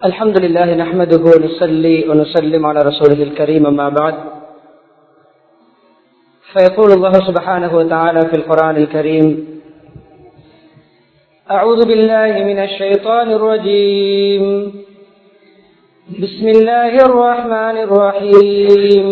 الحمد لله نحمده ونصلي ونسلم على رسوله الكريم أما بعد فيقول الله سبحانه وتعالى في القرآن الكريم أعوذ بالله من الشيطان الرجيم بسم الله الرحمن الرحيم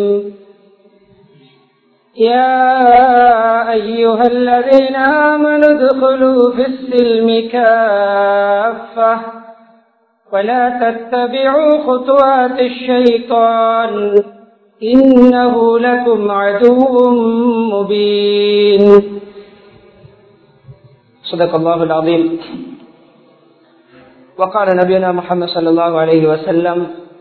يا أيها الذين آمنوا ادخلوا في السلم كافة ولا تتبعوا خطوات الشيطان إنه لكم عدو مبين صدق الله العظيم وقال نبينا محمد صلى الله عليه وسلم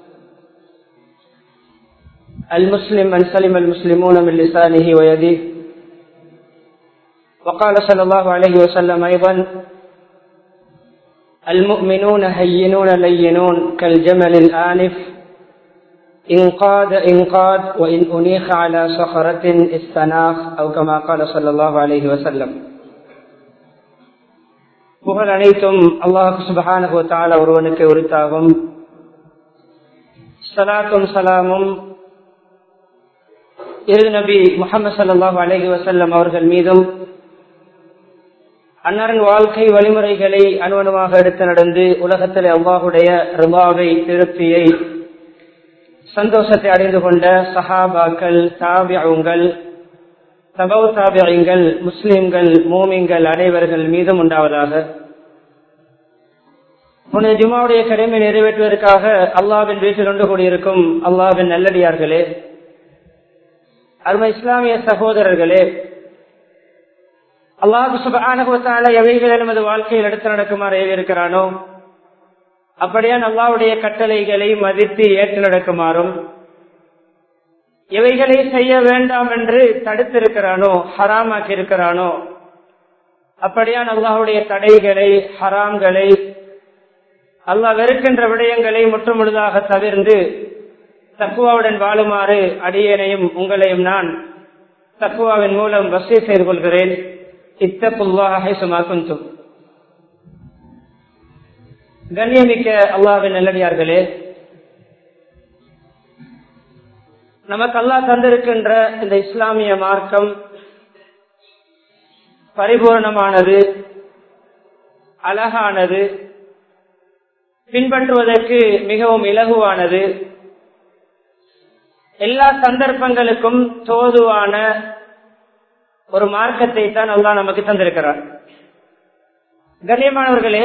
المسلم من سلم المسلمون من لسانه ويده وقال صلى الله عليه وسلم أيضا المؤمنون هينون لينون كالجمل الآنف إن قاد إن قاد وإن أنيخ على صخرة استناخ أو كما قال صلى الله عليه وسلم புகழ் அனைத்தும் அல்லாஹு சுபஹானஹு தால ஒருவனுக்கு உரித்தாகும் சலாத்தும் சலாமும் இரு நபி முகமது சல்லாஹு அலஹி வசல்லம் அவர்கள் மீதும் அன்னாரின் வாழ்க்கை வழிமுறைகளை அனுவனமாக எடுத்து நடந்து உலகத்தில் அவ்வாஹுடைய ரிபாவை திருப்தியை சந்தோஷத்தை அடைந்து கொண்ட சஹாபாக்கள் தாபியங்கள் தபவு தாபியங்கள் முஸ்லிம்கள் மூமிங்கள் அனைவர்கள் மீதும் உண்டாவதாக உனது ஜுமாவுடைய கடமை நிறைவேற்றுவதற்காக அல்லாவின் வீட்டில் ஒன்று கூடியிருக்கும் அல்லாவின் நல்லடியார்களே அருமை இஸ்லாமிய சகோதரர்களே அல்லாஹு சுபானுவத்தால எவைகளை நமது வாழ்க்கையில் எடுத்து நடக்குமாறு ஏவிருக்கிறானோ அப்படியான் அல்லாவுடைய கட்டளைகளை மதித்து ஏற்று நடக்குமாறும் எவைகளை செய்ய வேண்டாம் என்று தடுத்திருக்கிறானோ ஹராமாக்கி இருக்கிறானோ அப்படியான் அல்லாஹுடைய தடைகளை ஹராம்களை அல்லாஹ் வெறுக்கின்ற விடயங்களை முற்றுமுழுதாக தவிர்ந்து தக்குவாவுடன் வாழுமாறு அடியேனையும் உங்களையும் நான் தக்குவாவின் மூலம் வசதி செய்து கொள்கிறேன் இத்தப்புல்லாஹும் கண்ணியமிக்க அல்லாவின் நல்லடியார்களே நமக்கு அல்லா தந்திருக்கின்ற இந்த இஸ்லாமிய மார்க்கம் பரிபூர்ணமானது அழகானது பின்பற்றுவதற்கு மிகவும் இலகுவானது எல்லா சந்தர்ப்பங்களுக்கும் தோதுவான ஒரு மார்க்கத்தை தான் அல்லா நமக்கு தந்திருக்கிறார் கண்ணியமானவர்களே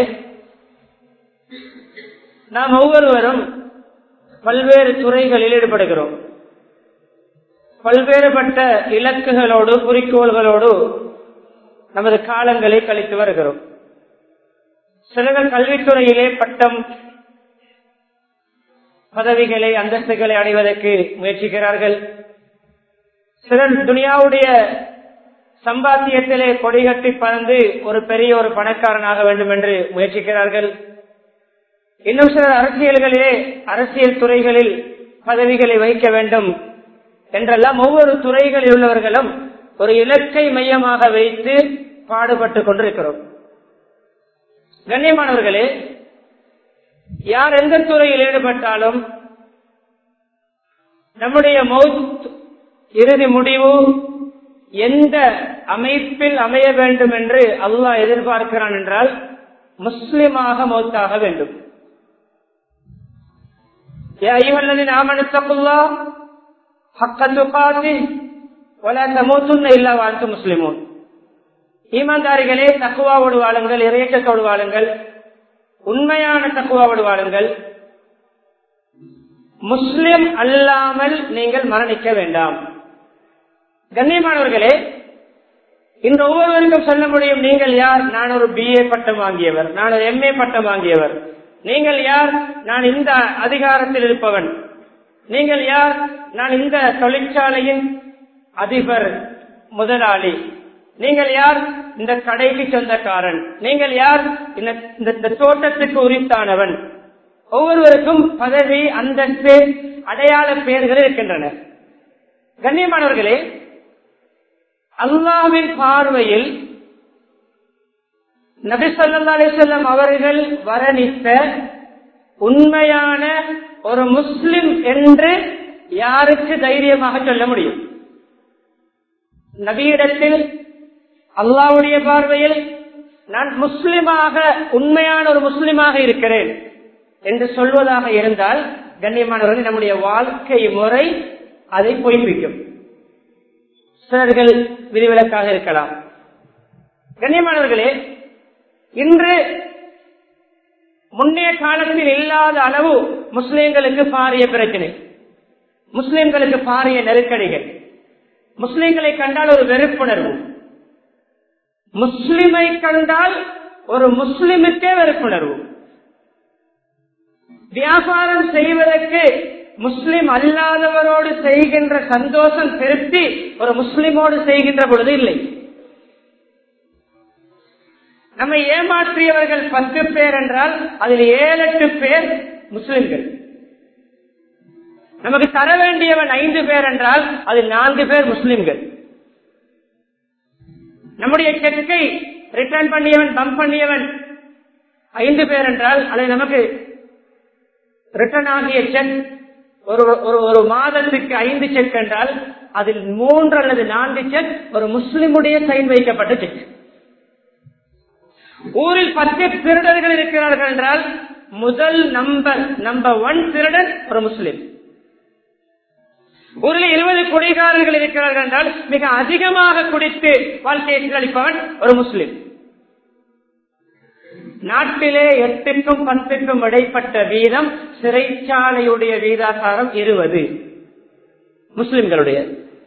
நாம் ஒவ்வொருவரும் பல்வேறு துறைகளில் ஈடுபடுகிறோம் பல்வேறுபட்ட இலக்குகளோடு குறிக்கோள்களோடு நமது காலங்களை கழித்து வருகிறோம் சிலர்கள் கல்வித்துறையிலே பட்டம் பதவிகளை அந்தஸ்துகளை அடைவதற்கு முயற்சிக்கிறார்கள் சிலர் துனியாவுடைய சம்பாத்தியத்திலே கொடிகட்டி பறந்து ஒரு பெரிய ஒரு பணக்காரனாக வேண்டும் என்று முயற்சிக்கிறார்கள் இன்னும் சிலர் அரசியல்களிலே அரசியல் துறைகளில் பதவிகளை வைக்க வேண்டும் என்றெல்லாம் ஒவ்வொரு துறைகளில் உள்ளவர்களும் ஒரு இலக்கை மையமாக வைத்து பாடுபட்டு கொண்டிருக்கிறோம் கண்ணியமானவர்களே யார் எந்த துறையில் ஈடுபட்டாலும் நம்முடைய மௌத் இறுதி முடிவு எந்த அமைப்பில் அமைய வேண்டும் என்று அல்லாஹ் எதிர்பார்க்கிறான் என்றால் முஸ்லிமாக மௌத்தாக வேண்டும் முஸ்லிமோன் ஈமான்தாரிகளே தக்குவாவோடு வாழுங்கள் இறையற்றத்தோடு வாழுங்கள் உண்மையான தக்குவாவோடு வாழுங்கள் முஸ்லிம் அல்லாமல் நீங்கள் மரணிக்க வேண்டாம் கண்ணியமானவர்களே இன்று ஒவ்வொருவருக்கும் சொல்ல முடியும் நீங்கள் யார் நான் ஒரு பிஏ பட்டம் வாங்கியவர் நான் ஒரு எம்ஏ பட்டம் வாங்கியவர் நீங்கள் யார் நான் இந்த அதிகாரத்தில் இருப்பவன் நீங்கள் யார் நான் இந்த தொழிற்சாலையின் அதிபர் முதலாளி நீங்கள் யார் இந்த கடைக்கு சொந்தக்காரன் நீங்கள் யார் இந்த தோட்டத்துக்கு உரித்தானவன் ஒவ்வொருவருக்கும் பதவி அந்தஸ்து அடையாள பெயர்கள் இருக்கின்றன கண்ணியமானவர்களே அல்லாவின் பார்வையில் நபி சொல்லா அலிசல்லம் அவர்கள் வர்ணித்த உண்மையான ஒரு முஸ்லிம் என்று யாருக்கு தைரியமாக சொல்ல முடியும் நபியிடத்தில் அல்லாவுடைய பார்வையில் நான் முஸ்லிமாக உண்மையான ஒரு முஸ்லிமாக இருக்கிறேன் என்று சொல்வதாக இருந்தால் கண்ணியமானவர்கள் நம்முடைய வாழ்க்கை முறை அதை பொய்ப்பிக்கும் சிலர்கள் விதிவிலக்காக இருக்கலாம் கண்ணியமானவர்களே இன்று முன்னைய காலத்தில் இல்லாத அளவு முஸ்லிம்களுக்கு பாரிய பிரச்சனை முஸ்லிம்களுக்கு பாரிய நெருக்கடிகள் முஸ்லிம்களை கண்டால் ஒரு வெறுப்புணர்வு முஸ்லிமை கண்டால் ஒரு முஸ்லிமுக்கே வெறுப்புணர்வு வியாபாரம் செய்வதற்கு முஸ்லிம் அல்லாதவரோடு செய்கின்ற சந்தோஷம் திருப்தி ஒரு முஸ்லிமோடு செய்கின்ற பொழுது இல்லை நம்மை ஏமாற்றியவர்கள் பத்து பேர் என்றால் அதில் ஏழு எட்டு பேர் முஸ்லிம்கள் நமக்கு தர வேண்டியவன் ஐந்து பேர் என்றால் அதில் நான்கு பேர் முஸ்லிம்கள் நம்முடைய செக்கை ரிட்டர்ன் பண்ணியவன் பம்ப் பண்ணியவன் ஐந்து பேர் என்றால் அதை நமக்கு ரிட்டர்ன் ஆகிய செக் ஒரு ஒரு ஒரு மாதத்துக்கு ஐந்து செக் என்றால் அதில் மூன்று அல்லது நான்கு செக் ஒரு முஸ்லிமுடைய சைன் வைக்கப்பட்ட செக் ஊரில் பத்து திருடர்கள் இருக்கிறார்கள் என்றால் முதல் நம்பர் நம்பர் ஒன் திருடன் ஒரு முஸ்லிம் ஊரில் இருபது குடிகாரர்கள் இருக்கிறார்கள் என்றால் மிக அதிகமாக குடித்து வாழ்க்கையை சீரழிப்பவன் ஒரு முஸ்லிம் நாட்டிலே எட்டுக்கும் பத்துக்கும் இடைப்பட்ட வீதம் சிறைச்சாலையுடைய வீதாசாரம் இருபது முஸ்லிம்களுடைய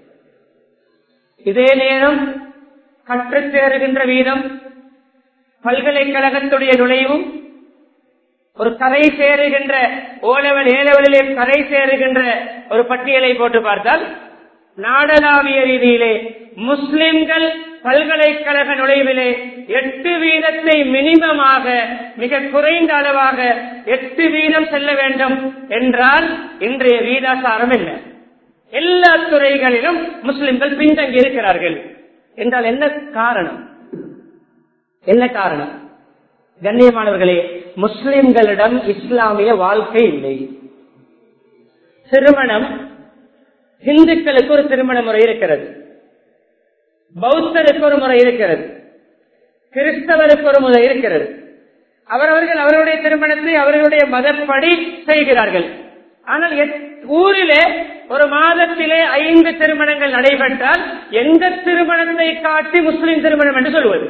இதே நேரம் கற்றுத் தேறுகின்ற வீதம் பல்கலைக்கழகத்துடைய நுழைவும் ஒரு கரை சேருகின்ற ஓலவல் ஏலவலிலே கரை சேருகின்ற ஒரு பட்டியலை போட்டு பார்த்தால் நாடளாவிய ரீதியிலே முஸ்லிம்கள் பல்கலைக்கழக நுழைவிலே எட்டு வீதத்தை மினிமமாக மிக குறைந்த அளவாக எட்டு வீதம் செல்ல வேண்டும் என்றால் இன்றைய வீதாசாரம் என்ன எல்லா துறைகளிலும் முஸ்லிம்கள் பின்தங்கி இருக்கிறார்கள் என்றால் என்ன காரணம் என்ன காரணம் கண்ணியமானவர்களே முஸ்லிம்களிடம் இஸ்லாமிய வாழ்க்கை இல்லை திருமணம் இந்துக்களுக்கு ஒரு திருமண முறை இருக்கிறது பௌத்தருக்கு ஒரு முறை இருக்கிறது கிறிஸ்தவருக்கு ஒரு முறை இருக்கிறது அவரவர்கள் அவர்களுடைய திருமணத்தை அவர்களுடைய மதப்படி செய்கிறார்கள் ஆனால் ஊரிலே ஒரு மாதத்திலே ஐந்து திருமணங்கள் நடைபெற்றால் எந்த திருமணத்தை காட்டி முஸ்லிம் திருமணம் என்று சொல்வது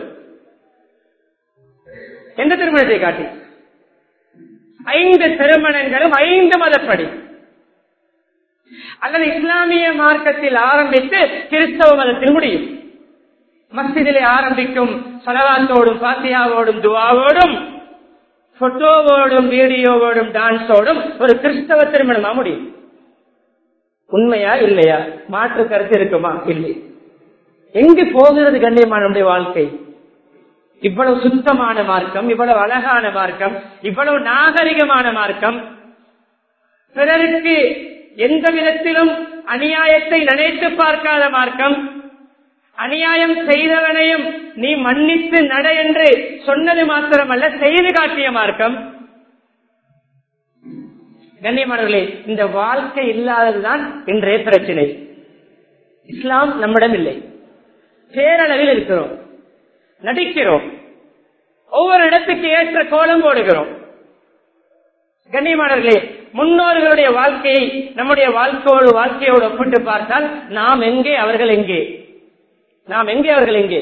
எந்த திருமணத்தை காட்டி ஐந்து திருமணங்களும் ஐந்து மதப்படி அல்லது இஸ்லாமிய மார்க்கத்தில் ஆரம்பித்து கிறிஸ்தவ மதத்தில் முடியும் மஸ்திதிலே ஆரம்பிக்கும் சலவாத்தோடும் பாத்தியாவோடும் துவாவோடும் போட்டோவோடும் வீடியோவோடும் டான்ஸோடும் ஒரு கிறிஸ்தவ திருமணமா முடியும் உண்மையா இல்லையா மாற்று கருத்து இருக்குமா இல்லை எங்கு போகிறது கண்ணியமான வாழ்க்கை இவ்வளவு சுத்தமான மார்க்கம் இவ்வளவு அழகான மார்க்கம் இவ்வளவு நாகரிகமான மார்க்கம் பிறருக்கு எந்த விதத்திலும் அநியாயத்தை நினைத்து பார்க்காத மார்க்கம் அநியாயம் செய்தவனையும் நீ மன்னித்து நட என்று சொன்னது மாத்திரமல்ல செய்து காட்டிய மார்க்கம் கண்ணியமானவர்களே இந்த வாழ்க்கை இல்லாததுதான் இன்றைய பிரச்சனை இஸ்லாம் நம்மிடம் இல்லை பேரளவில் இருக்கிறோம் நடிக்கிறோம் ஒவ்வொரு இடத்துக்கு ஏற்ற கோலம் போடுகிறோம் கண்ணியமானவர்களே முன்னோர்களுடைய வாழ்க்கையை நம்முடைய வாழ்க்கையோடு வாழ்க்கையோடு ஒப்பிட்டு பார்த்தால் நாம் எங்கே அவர்கள் எங்கே நாம் எங்கே அவர்கள் எங்கே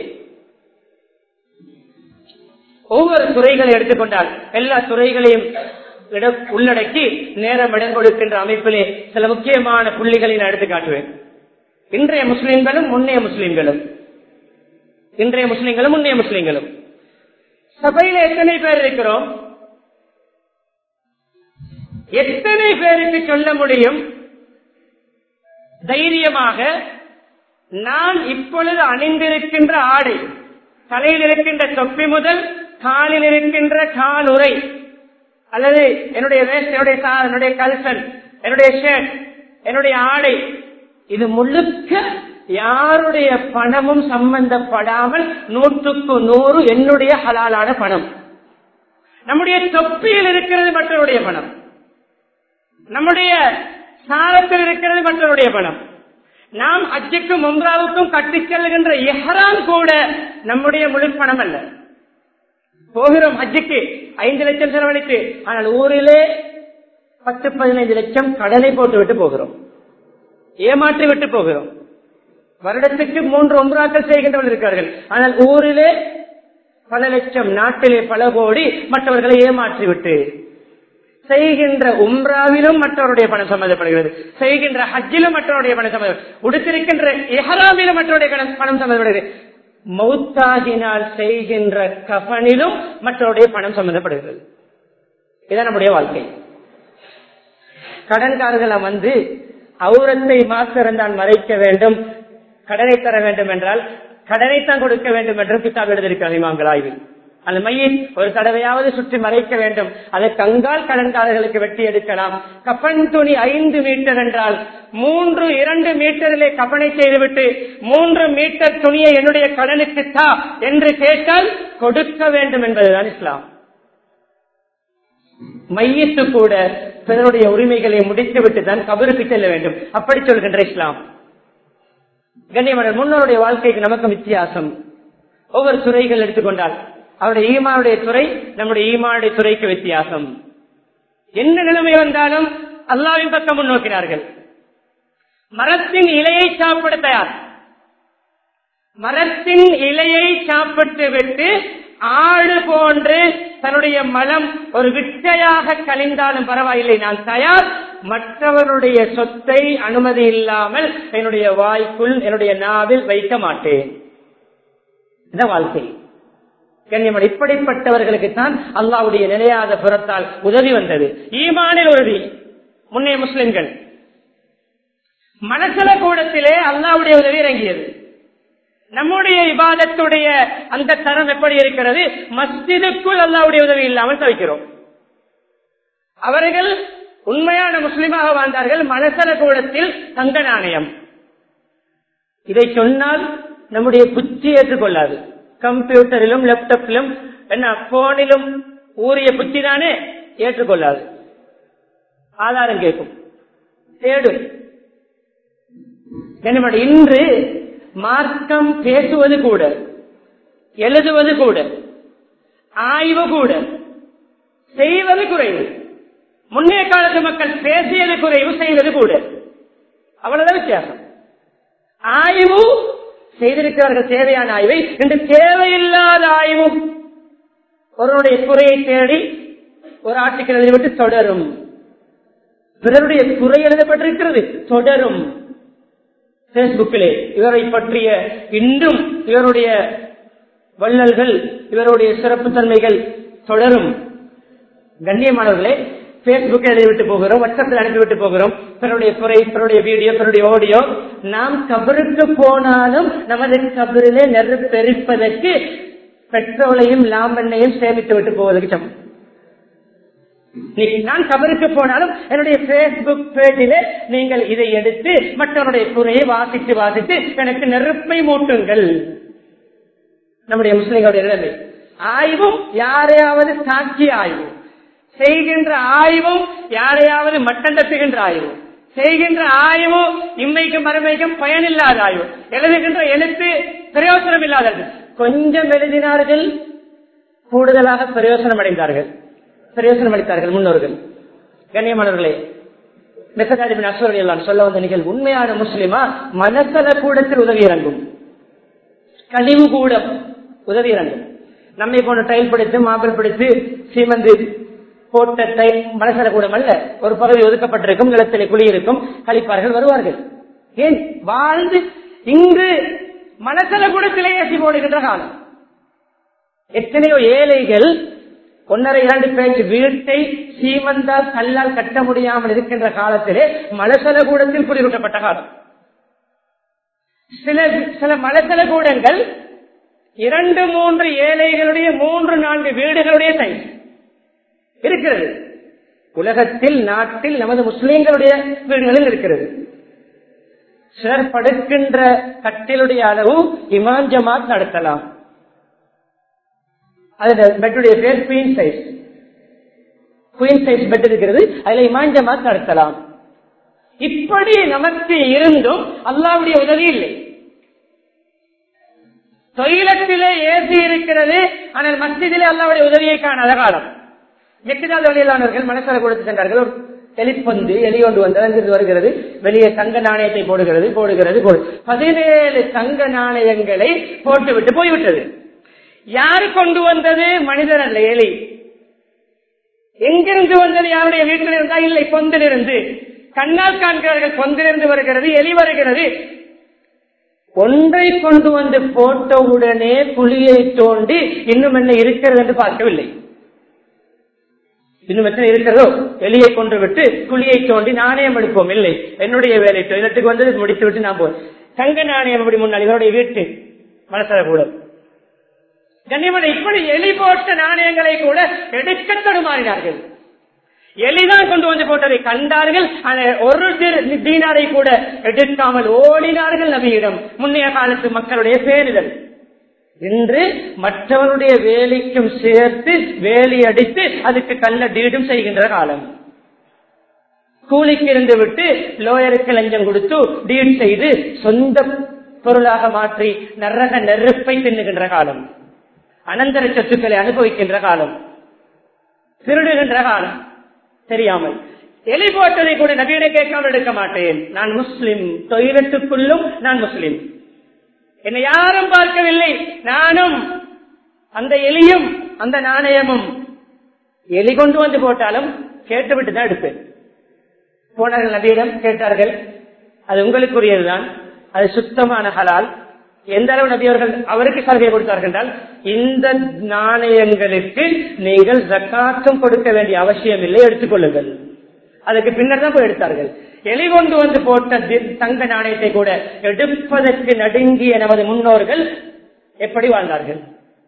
ஒவ்வொரு துறைகளை எடுத்துக்கொண்டால் எல்லா துறைகளையும் உள்ளடக்கி நேரம் இடம் கொடுக்கின்ற அமைப்பிலே சில முக்கியமான புள்ளிகளை நான் எடுத்து காட்டுவேன் இன்றைய முஸ்லிம்களும் முன்னைய முஸ்லிம்களும் இன்றைய முஸ்லிம்களும் முன்னைய முஸ்லிம்களும் சபையில எத்தனை பேர் இருக்கிறோம் எத்தனை பேருக்கு சொல்ல முடியும் தைரியமாக நான் இப்பொழுது அணிந்திருக்கின்ற ஆடை தலையில் இருக்கின்ற தொப்பி முதல் காலில் இருக்கின்ற காலுரை அல்லது என்னுடைய வேஸ்ட் என்னுடைய கா- என்னுடைய கல்சன் என்னுடைய ஷர்ட் என்னுடைய ஆடை இது முழுக்க யாருடைய பணமும் சம்பந்தப்படாமல் நூற்றுக்கு நூறு என்னுடைய ஹலாலான பணம் நம்முடைய தொப்பியில் இருக்கிறது மற்றவருடைய பணம் நம்முடைய சாலத்தில் இருக்கிறது மற்றவருடைய பணம் நாம் அஜுக்கும் மும்ராவுக்கும் கட்டிச் செல்கின்ற எஹரான் கூட நம்முடைய முழு பணம் அல்ல போகிறோம் ஹஜ்ஜுக்கு ஐந்து லட்சம் செலவழித்து ஆனால் ஊரிலே பத்து பதினைந்து லட்சம் கடனை போட்டு விட்டு போகிறோம் ஏமாற்றி விட்டு போகிறோம் வருடத்துக்கு மூன்று ஒன்றாக்கள் செய்கின்றவர்கள் இருக்கிறார்கள் ஆனால் ஊரிலே பல லட்சம் நாட்டிலே பல கோடி மற்றவர்களை ஏமாற்றி விட்டு செய்கின்ற உம்ராவிலும் மற்றவருடைய பணம் சம்பந்தப்படுகிறது செய்கின்ற ஹஜ்ஜிலும் மற்றவருடைய பணம் சம்பந்தம் உடுத்திருக்கின்ற எஹராமிலும் மற்றவருடைய கணம் பணம் சம்பந்தப்படுகிறது மௌத்தாகினால் செய்கின்ற கஃனிலும் மற்றவருடைய பணம் சம்பந்தப்படுகிறது இதான் நம்முடைய வாழ்க்கை கடன்காரர்களை வந்து அவுரத்தை மாத்திரம்தான் மறைக்க வேண்டும் கடனை தர வேண்டும் என்றால் கடனைத்தான் கொடுக்க வேண்டும் என்று கிதாப் எழுதியிருக்கிறார் இமாம்கள் ஆய்வில் அந்த மையை ஒரு தடவையாவது சுற்றி மறைக்க வேண்டும் அதை கங்கால் கடன்காரர்களுக்கு வெட்டி எடுக்கலாம் கப்பன் துணி ஐந்து மீட்டர் என்றால் மூன்று இரண்டு மீட்டரிலே கப்பனை செய்துவிட்டு மூன்று மீட்டர் துணியை என்னுடைய கடனுக்கு தா என்று கேட்டால் கொடுக்க வேண்டும் என்பதுதான் இஸ்லாம் மையத்து கூட பிறருடைய உரிமைகளை முடித்துவிட்டு தான் கபருக்கு செல்ல வேண்டும் அப்படி சொல்கின்ற இஸ்லாம் கண்ணியமனர் முன்னோருடைய வாழ்க்கைக்கு நமக்கு வித்தியாசம் ஒவ்வொரு துறைகள் எடுத்துக்கொண்டால் அவருடைய ஈமானுடைய துறை நம்முடைய ஈமானுடைய துறைக்கு வித்தியாசம் என்ன நிலைமை வந்தாலும் அல்லாவின் பக்கம் முன்னோக்கினார்கள் மரத்தின் இலையை சாப்பிட தயார் மரத்தின் இலையை சாப்பிட்டு விட்டு ஆடு போன்று தன்னுடைய மலம் ஒரு விட்டையாக கழிந்தாலும் பரவாயில்லை நான் தயார் மற்றவருடைய சொத்தை அனுமதி இல்லாமல் என்னுடைய வாய்க்குள் என்னுடைய நாவில் வைக்க மாட்டேன் இந்த வாழ்க்கை கண்ணியமன் இப்படிப்பட்டவர்களுக்கு தான் அல்லாவுடைய நிலையாத புறத்தால் உதவி வந்தது ஈமானில் உறுதி முன்னே முஸ்லிம்கள் மனசல கூடத்திலே அல்லாவுடைய உதவி இறங்கியது நம்முடைய விவாதத்துடைய அந்த தரம் எப்படி இருக்கிறது மஸ்ஜிதுக்குள் அல்லாவுடைய உதவி இல்லாமல் தவிக்கிறோம் அவர்கள் உண்மையான முஸ்லிமாக வாழ்ந்தார்கள் மனசல கூடத்தில் தங்க நாணயம் இதை சொன்னால் நம்முடைய புத்தி ஏற்றுக்கொள்ளாது கம்ப்யூட்டரிலும் லேப்டாப்பிலும் என்ன போனிலும் ஊறிய புத்தி தானே ஏற்றுக்கொள்ளாது ஆதாரம் கேட்கும் தேடும் என்னுடைய இன்று மார்க்கம் பேசுவது கூட எழுதுவது கூட ஆய்வு கூட செய்வது குறைவு முன்னைய காலத்து மக்கள் பேசியது குறைவு செய்வது கூட அவ்வளவுதான் வித்தியாசம் ஆய்வு செய்திருக்கிறார்கள் தேவையான ஆய்வை இன்று தேவையில்லாத ஆய்வும் ஒருவருடைய குறையை தேடி ஒரு ஆர்டிக்கல் எழுதிவிட்டு தொடரும் பிறருடைய குறை எழுதப்பட்டிருக்கிறது தொடரும் பேஸ்புக்கிலே இவரை பற்றிய இன்றும் இவருடைய வள்ளல்கள் இவருடைய சிறப்பு தன்மைகள் தொடரும் கண்ணியமானவர்களே பேஸ்புக்கில் எழுதிவிட்டு போகிறோம் வாட்ஸ்அப்பில் அனுப்பிவிட்டு போகிறோம் பிறருடைய குறை பிறருடைய வீடியோ பிறருடைய ஆடியோ நாம் கபருக்கு போனாலும் நமது கபரிலே நெருப்பெரிப்பதற்கு பெட்ரோலையும் லாம்பெண்ணையும் சேமித்து விட்டு போவதற்கு சமம் நான் கபருக்கு போனாலும் என்னுடைய பேஸ்புக் பேஜிலே நீங்கள் இதை எடுத்து மற்றவருடைய குறையை வாசித்து வாசித்து எனக்கு நெருப்பை மூட்டுங்கள் நம்முடைய முஸ்லிம்களுடைய நிலைமை ஆய்வும் யாரையாவது சாட்சி ஆய்வு செய்கின்ற ஆய்வும் யாரையாவது மட்டம் தட்டுகின்ற ஆய்வு செய்கின்ற ஆய்வு இம்மைக்கும் மறுமைக்கும் பயனில்லாத ஆய்வு எழுதுகின்ற எழுத்து பிரயோசனம் இல்லாதது கொஞ்சம் எழுதினார்கள் கூடுதலாக பிரயோசனம் அடைந்தார்கள் பிரயோசனம் அளித்தார்கள் முன்னோர்கள் கண்ணியமானவர்களே மெசகாஜிபின் அஸ்வர்கள் எல்லாம் சொல்ல வந்த நிகழ்வு உண்மையான முஸ்லிமா மனசல கூடத்தில் உதவி இறங்கும் கழிவு கூடம் உதவி இறங்கும் நம்மை போன டைல் பிடித்து மாபிள் பிடித்து சீமந்து போட்ட டைல் மனசல கூடம் அல்ல ஒரு பகுதி ஒதுக்கப்பட்டிருக்கும் நிலத்திலே குழி இருக்கும் கழிப்பார்கள் வருவார்கள் ஏன் வாழ்ந்து இங்கு மனசல கூடத்திலே ஏசி போடுகின்ற காலம் எத்தனையோ ஏழைகள் ஒன்னரை இரண்டு பேச்சு வீட்டை சீமந்தால் கல்லால் கட்ட முடியாமல் இருக்கின்ற காலத்திலே மலசல கூடத்தில் குடியிருக்கப்பட்ட காலம் சில சில மலசல கூடங்கள் இரண்டு மூன்று ஏழைகளுடைய மூன்று நான்கு வீடுகளுடைய சைஸ் இருக்கிறது உலகத்தில் நாட்டில் நமது முஸ்லிம்களுடைய வீடுகளில் இருக்கிறது சிலர் படுக்கின்ற கட்டிலுடைய அளவு இமான் ஜமாத் நடத்தலாம் அது பெட்டுடைய பேர் queen size queen size bed இருக்கிறது அதுல இமாம் ஜமாத் நடத்தலாம் இப்படி நமக்கு இருந்தும் அல்லாவுடைய உதவி இல்லை தொழிலத்திலே ஏசி இருக்கிறது ஆனால் மஸ்ஜிதிலே அல்லாவுடைய உதவியை காணாத காலம் எட்டுநாள் வழியிலானவர்கள் மனசால கொடுத்து சென்றார்கள் ஒரு எலிப்பந்து எலி கொண்டு வந்து அங்கிருந்து வருகிறது வெளியே தங்க நாணயத்தை போடுகிறது போடுகிறது போடு பதினேழு தங்க நாணயங்களை போட்டுவிட்டு போய்விட்டது யாரு கொண்டு வந்தது மனிதன் அல்ல எலி எங்கிருந்து வந்தது யாருடைய வீட்டில் இருந்தா இல்லை பொந்திலிருந்து கண்ணால் காண்கிறார்கள் பொந்திலிருந்து வருகிறது எலி வருகிறது ஒன்றை கொண்டு வந்து போட்டவுடனே குழியை தோண்டி இன்னும் என்ன இருக்கிறது என்று பார்க்கவில்லை இன்னும் எத்தனை இருக்கிறதோ எலியை கொண்டு விட்டு குழியை தோண்டி நாணயம் எடுப்போம் இல்லை என்னுடைய வேலை டொய்லெட்டுக்கு வந்து முடித்து விட்டு நான் போய் தங்க நாணயம் அப்படி முன்னாடி இவருடைய வீட்டு மனசர கூட கண்ணியமனை இப்படி எலி போட்ட நாணயங்களை கூட எடுக்க தடுமாறினார்கள் எலிதான் கொண்டு வந்து போட்டதை கண்டார்கள் ஒரு தீனாரை கூட எடுக்காமல் ஓடினார்கள் நபியிடம் முன்னைய காலத்து மக்களுடைய பேரிதல் இன்று மற்றவருடைய வேலைக்கும் சேர்த்து வேலி அடித்து அதுக்கு கல்ல டீடும் செய்கின்ற காலம் கூலிக்கு இருந்து விட்டு லோயருக்கு லஞ்சம் கொடுத்து டீட் செய்து சொந்த பொருளாக மாற்றி நரக நெருப்பை தின்னுகின்ற காலம் அனந்தர சொத்துக்களை அனுபவிக்கின்ற காலம் திருடுகின்ற காலம் தெரியாமல் எலி போட்டதை கூட நபியிட கேட்காமல் எடுக்க மாட்டேன் நான் முஸ்லிம் தொழிலத்துக்குள்ளும் நான் முஸ்லிம் என்னை யாரும் பார்க்கவில்லை நானும் அந்த எலியும் அந்த நாணயமும் எலி கொண்டு வந்து போட்டாலும் கேட்டுவிட்டு தான் எடுப்பேன் போனார்கள் நபியிடம் கேட்டார்கள் அது உங்களுக்குரியதுதான் அது சுத்தமான ஹலால் எந்த அளவு நபி அவர்கள் அவருக்கு சலுகை கொடுத்தார்கள் என்றால் இந்த நாணயங்களுக்கு நீங்கள் ஜக்காத்தும் கொடுக்க வேண்டிய அவசியம் இல்லை எடுத்துக்கொள்ளுங்கள் அதுக்கு பின்னர் தான் போய் எடுத்தார்கள் எலி கொண்டு வந்து போட்ட தங்க நாணயத்தை கூட எடுப்பதற்கு நடுங்கிய நமது முன்னோர்கள் எப்படி வாழ்ந்தார்கள்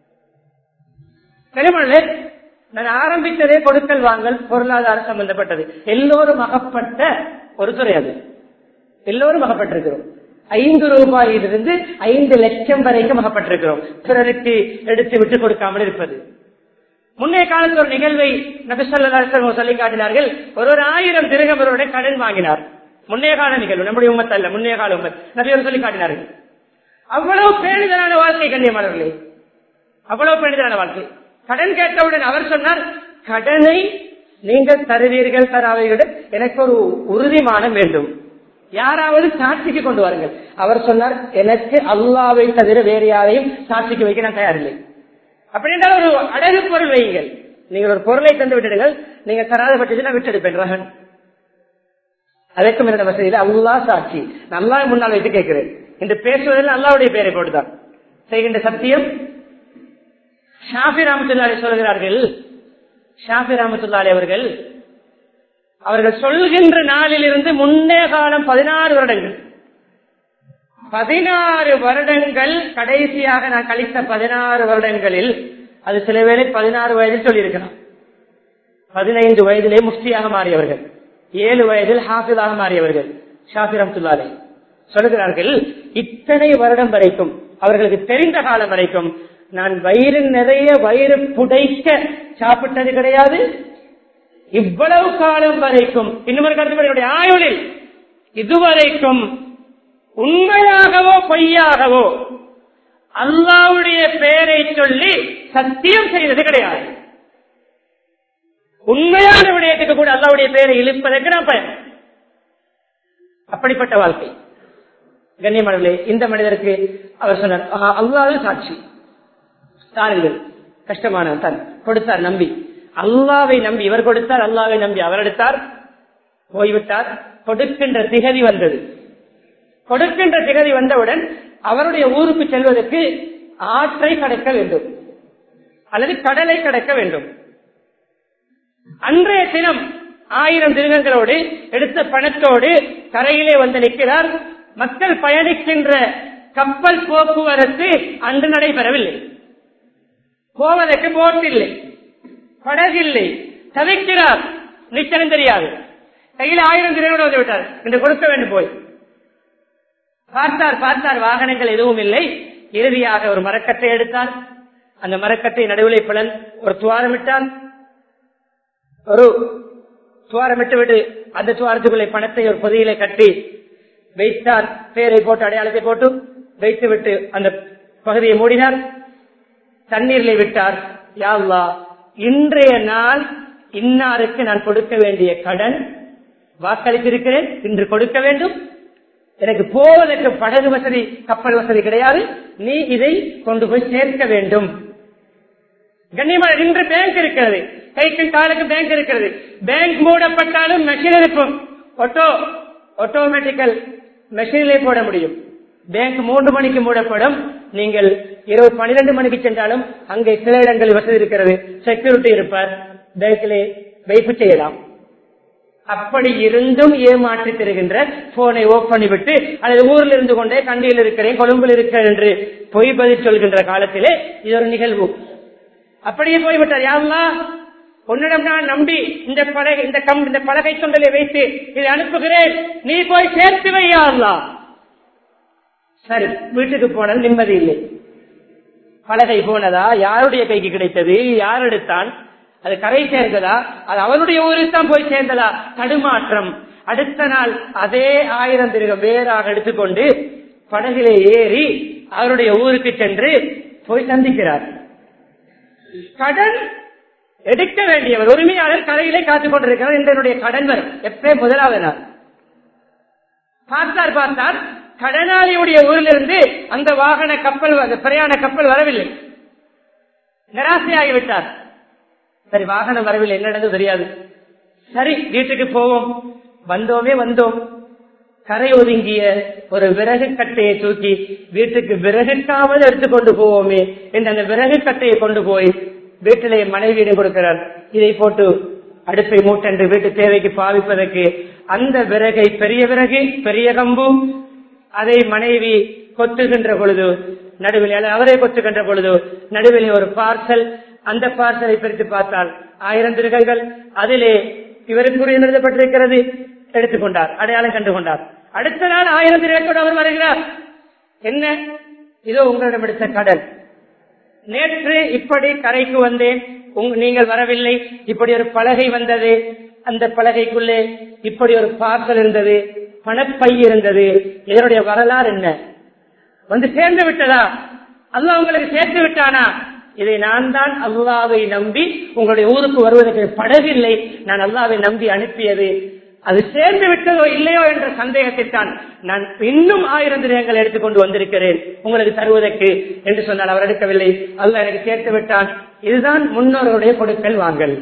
பெருமளே நான் ஆரம்பித்ததே கொடுக்கல் வாங்கல் பொருளாதாரம் சம்பந்தப்பட்டது எல்லோரும் அகப்பட்ட ஒரு துறை அது எல்லோரும் அகப்பட்டிருக்கிறோம் ஐந்து ரூபாயிலிருந்து ஐந்து லட்சம் வரைக்கும் அகப்பட்டிருக்கிறோம் பிறருக்கு எடுத்து விட்டு கொடுக்காமல் இருப்பது முன்னைய காலத்து ஒரு நிகழ்வை நபிசல்ல சொல்லி காட்டினார்கள் ஒரு ஒரு ஆயிரம் திருகபரோட கடன் வாங்கினார் முன்னைய கால நிகழ்வு நம்முடைய உமத் அல்ல முன்னைய கால உமத் நபியர் சொல்லி காட்டினார்கள் அவ்வளவு பேணிதலான வாழ்க்கை கண்ணியமானவர்களே அவ்வளவு பேணிதலான வாழ்க்கை கடன் கேட்டவுடன் அவர் சொன்னார் கடனை நீங்கள் தருவீர்கள் தராவீர்கள் எனக்கு ஒரு உறுதிமானம் வேண்டும் யாராவது சாட்சிக்கு கொண்டு வாருங்கள் அவர் சொன்னார் எனக்கு அல்லாவை தவிர வேறு யாரையும் சாட்சிக்கு வைக்க நான் தயாரில்லை அப்படி என்றால் ஒரு அழகு பொருள் வையுங்கள் நீங்கள் ஒரு பொருளை தந்து விட்டுடுங்கள் நீங்க தராத பட்சத்தில் நான் விட்டெடுப்பேன் ரகன் அதற்கும் என்னோட வசதியில் அல்லா சாட்சி நல்லா முன்னால் வைத்து கேட்கிறேன் என்று பேசுவதில் அல்லாவுடைய பெயரை போட்டுதான் செய்கின்ற சத்தியம் ஷாஃபி ராமத்துல்லாலே சொல்கிறார்கள் ஷாஃபி ராமத்துல்லாலே அவர்கள் அவர்கள் சொல்கின்ற நாளில் இருந்து முன்னே காலம் பதினாறு வருடங்கள் பதினாறு வருடங்கள் கடைசியாக நான் கழித்த பதினாறு வருடங்களில் அது சில வேளை பதினாறு வயதில் சொல்லியிருக்கலாம் பதினைந்து வயதிலே முஃப்தியாக மாறியவர்கள் ஏழு வயதில் ஹாஃபிதாக மாறியவர்கள் ஷாஃபி ரம்துல்லாலே சொல்லுகிறார்கள் இத்தனை வருடம் வரைக்கும் அவர்களுக்கு தெரிந்த காலம் வரைக்கும் நான் வயிறு நிறைய வயிறு புடைக்க சாப்பிட்டது கிடையாது இவ்வளவு காலம் வரைக்கும் இன்னொரு கருத்து ஆயுளில் இதுவரைக்கும் உண்மையாகவோ பொய்யாகவோ அல்லாவுடைய பெயரை சொல்லி சத்தியம் செய்தது கிடையாது உண்மையான விடயத்துக்கு கூட அல்லாவுடைய பெயரை இழுப்பதற்கு நான் பயன் அப்படிப்பட்ட வாழ்க்கை கண்ணியமனே இந்த மனிதருக்கு அவர் சொன்னார் அல்லாது சாட்சி தாருங்கள் கஷ்டமான தான் கொடுத்தார் நம்பி அல்லாவை நம்பி இவர் கொடுத்தார் அல்லாவை நம்பி அவர் எடுத்தார் போய்விட்டார் கொடுக்கின்ற திகதி வந்தது கொடுக்கின்ற திகதி வந்தவுடன் அவருடைய ஊருக்கு செல்வதற்கு ஆற்றை கடக்க வேண்டும் அல்லது கடலை கடக்க வேண்டும் அன்றைய தினம் ஆயிரம் திருகங்களோடு எடுத்த பணத்தோடு கரையிலே வந்து நிற்கிறார் மக்கள் பயணிக்கின்ற கப்பல் போக்குவரத்து அன்று நடைபெறவில்லை போவதற்கு போட் இல்லை படகில்லை தவிக்கிறார் நிச்சயம் தெரியாது கையில் ஆயிரம் திருகங்களோடு வந்து விட்டார் என்று கொடுக்க வேண்டும் போய் பார்த்தார் பார்த்தார் வாகனங்கள் எதுவும் இல்லை இறுதியாக ஒரு மரக்கட்டை எடுத்தார் அந்த மரக்கட்டை நடுவிலை பிளன் ஒரு துவாரமிட்டார் ஒரு துவாரம் விட்டு விட்டு அந்த துவாரத்துக்குள்ளே பணத்தை ஒரு பொதியிலே கட்டி வைத்தார் பேரை போட்டு அடையாளத்தை போட்டு வைத்து விட்டு அந்த பகுதியை மூடினார் தண்ணீரிலே விட்டார் யாவ்லா இன்றைய நாள் இன்னாருக்கு நான் கொடுக்க வேண்டிய கடன் வாக்களித்திருக்கிறேன் இன்று கொடுக்க வேண்டும் எனக்கு போவதற்கு படகு வசதி கப்பல் வசதி கிடையாது நீ இதை கொண்டு போய் சேர்க்க வேண்டும் கண்ணியமான இன்று பேங்க் இருக்கிறது கைக்கு காலுக்கு பேங்க் இருக்கிறது பேங்க் மூடப்பட்டாலும் மெஷின் இருக்கும் ஆட்டோ ஆட்டோமேட்டிக்கல் மெஷினிலே போட முடியும் பேங்க் மூன்று மணிக்கு மூடப்படும் நீங்கள் இரவு பனிரெண்டு மணிக்கு சென்றாலும் அங்கே சில இடங்களில் வசதி இருக்கிறது செக்யூரிட்டி இருப்பார் பேங்கிலே வைப்பு செய்யலாம் அப்படி இருந்தும் ஏமாற்றி தருகின்ற போனை ஓப் பண்ணிவிட்டு அல்லது ஊரில் இருந்து கொண்டே கண்டியில் இருக்கிறேன் கொழும்பில் இருக்கிறேன் என்று பொய் பதில் சொல்கின்ற காலத்திலே இது ஒரு நிகழ்வு அப்படியே போய்விட்டார் யாருலா உன்னிடம் நான் நம்பி இந்த பலகை இந்த கம் இந்த பலகை தொண்டலை வைத்து இதை அனுப்புகிறேன் நீ போய் சேர்த்து வையாருலா சரி வீட்டுக்கு போனது நிம்மதி இல்லை பலகை போனதா யாருடைய கைக்கு கிடைத்தது யார் எடுத்தான் அது கரை சேர்ந்ததா அது அவனுடைய ஊருக்கு தான் போய் சேர்ந்ததா தடுமாற்றம் அடுத்த நாள் அதே ஆயிரம் திருகம் வேறாக எடுத்துக்கொண்டு படகிலே ஏறி அவருடைய ஊருக்கு சென்று போய் சந்திக்கிறார் கடன் எடுக்க வேண்டியவர் உரிமையாளர் கரையிலே காத்துக் கொண்டிருக்கிறார் என்று என்னுடைய கடன் வரும் எப்பே முதலாவது நாள் பார்த்தார் பார்த்தார் கடனாளியுடைய ஊரிலிருந்து அந்த வாகன கப்பல் வ- பிரயாண கப்பல் வரவில்லை நிராசையாகிவிட்டார் சரி வாகனம் வரவில்லை என்ன நடந்தது தெரியாது சரி வீட்டுக்கு போவோம் வந்தோமே வந்தோம் கரை ஒதுங்கிய ஒரு விறகு கட்டையை தூக்கி வீட்டுக்கு விறகுக்காவது எடுத்துக்கொண்டு போவோமே என்று அந்த விறகு கட்டையை கொண்டு போய் வீட்டிலே மனைவியிடம் கொடுக்கிறார் இதை போட்டு அடுப்பை மூட்டென்று வீட்டு தேவைக்கு பாவிப்பதற்கு அந்த விறகை பெரிய விறகு பெரிய கம்பு அதை மனைவி கொத்துகின்ற பொழுது நடுவில் அல்லது அவரே கொத்துகின்ற பொழுது நடுவில் ஒரு பார்சல் அந்த பார்சலை பிரித்து பார்த்தால் ஆயிரம் திருகைகள் அதிலே இவருக்கு எழுதப்பட்டிருக்கிறது எடுத்துக்கொண்டார் அடையாளம் கண்டு கொண்டார் அடுத்த நாள் ஆயிரம் திருகையோடு அவர் வருகிறார் என்ன இதோ உங்களிடம் எடுத்த கடன் நேற்று இப்படி கரைக்கு வந்தேன் உங்க- நீங்கள் வரவில்லை இப்படி ஒரு பலகை வந்தது அந்த பலகைக்குள்ளே இப்படி ஒரு பார்சல் இருந்தது பணப்பை இருந்தது இதனுடைய வரலாறு என்ன வந்து சேர்ந்து விட்டதா அல்லாஹ் உங்களுக்கு சேர்த்து விட்டானா இதை நான் தான் அல்லாவை நம்பி உங்களுடைய ஊருக்கு வருவதற்கு படவில்லை நான் அல்லாவை நம்பி அனுப்பியது அது சேர்ந்து விட்டதோ இல்லையோ என்ற சந்தேகத்திற்கான் நான் இன்னும் ஆயிரம் திரகங்கள் எடுத்துக்கொண்டு வந்திருக்கிறேன் உங்களுக்கு தருவதற்கு என்று சொன்னால் அவர் எடுக்கவில்லை அல்லாஹ் எனக்கு சேர்த்து விட்டான் இதுதான் முன்னோருடைய கொடுக்கல் வாங்கல்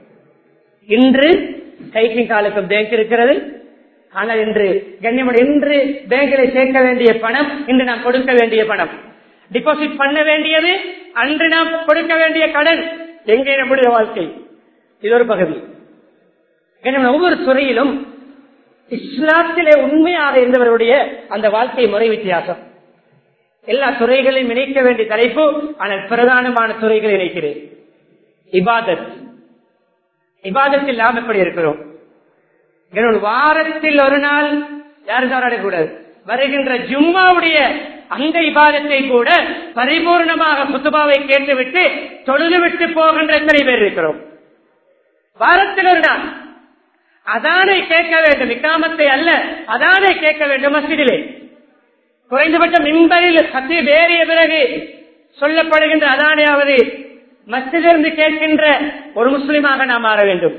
இன்று கைக்கு காலுக்கும் பேங்க் இருக்கிறது ஆனால் இன்று கண்ணியமன் இன்று பேங்கில் சேர்க்க வேண்டிய பணம் இன்று நாம் கொடுக்க வேண்டிய பணம் டிபாசிட் பண்ண வேண்டியது அன்று நாம் கொடுக்க வேண்டிய கடன் எங்கே நம்முடைய வாழ்க்கை இது ஒரு பகுதி கண்ணியமன் ஒவ்வொரு துறையிலும் இஸ்லாத்திலே உண்மையாக இருந்தவருடைய அந்த வாழ்க்கை முறை வித்தியாசம் எல்லா துறைகளையும் இணைக்க வேண்டிய தலைப்பு ஆனால் பிரதானமான துறைகளை இணைக்கிறேன் இபாதத் இபாதத்தில் நாம் எப்படி இருக்கிறோம் என்னோட வாரத்தில் ஒரு நாள் யாரும் தவறாடக்கூடாது வருகின்ற ஜும்மாவுடைய அந்த இபாதத்தை கூட பரிபூர்ணமாக குத்துபாவை கேட்டுவிட்டு தொழுது விட்டு போகின்ற எத்தனை பேர் இருக்கிறோம் வாரத்தில் ஒரு நாள் அதானை கேட்க வேண்டும் இக்காமத்தை அல்ல அதானை கேட்க வேண்டும் மஸ்ஜிதிலே குறைந்தபட்ச மின்பரில் சத்தி வேறிய பிறகு சொல்லப்படுகின்ற அதானையாவது மஸ்ஜிதிலிருந்து கேட்கின்ற ஒரு முஸ்லிமாக நாம் மாற வேண்டும்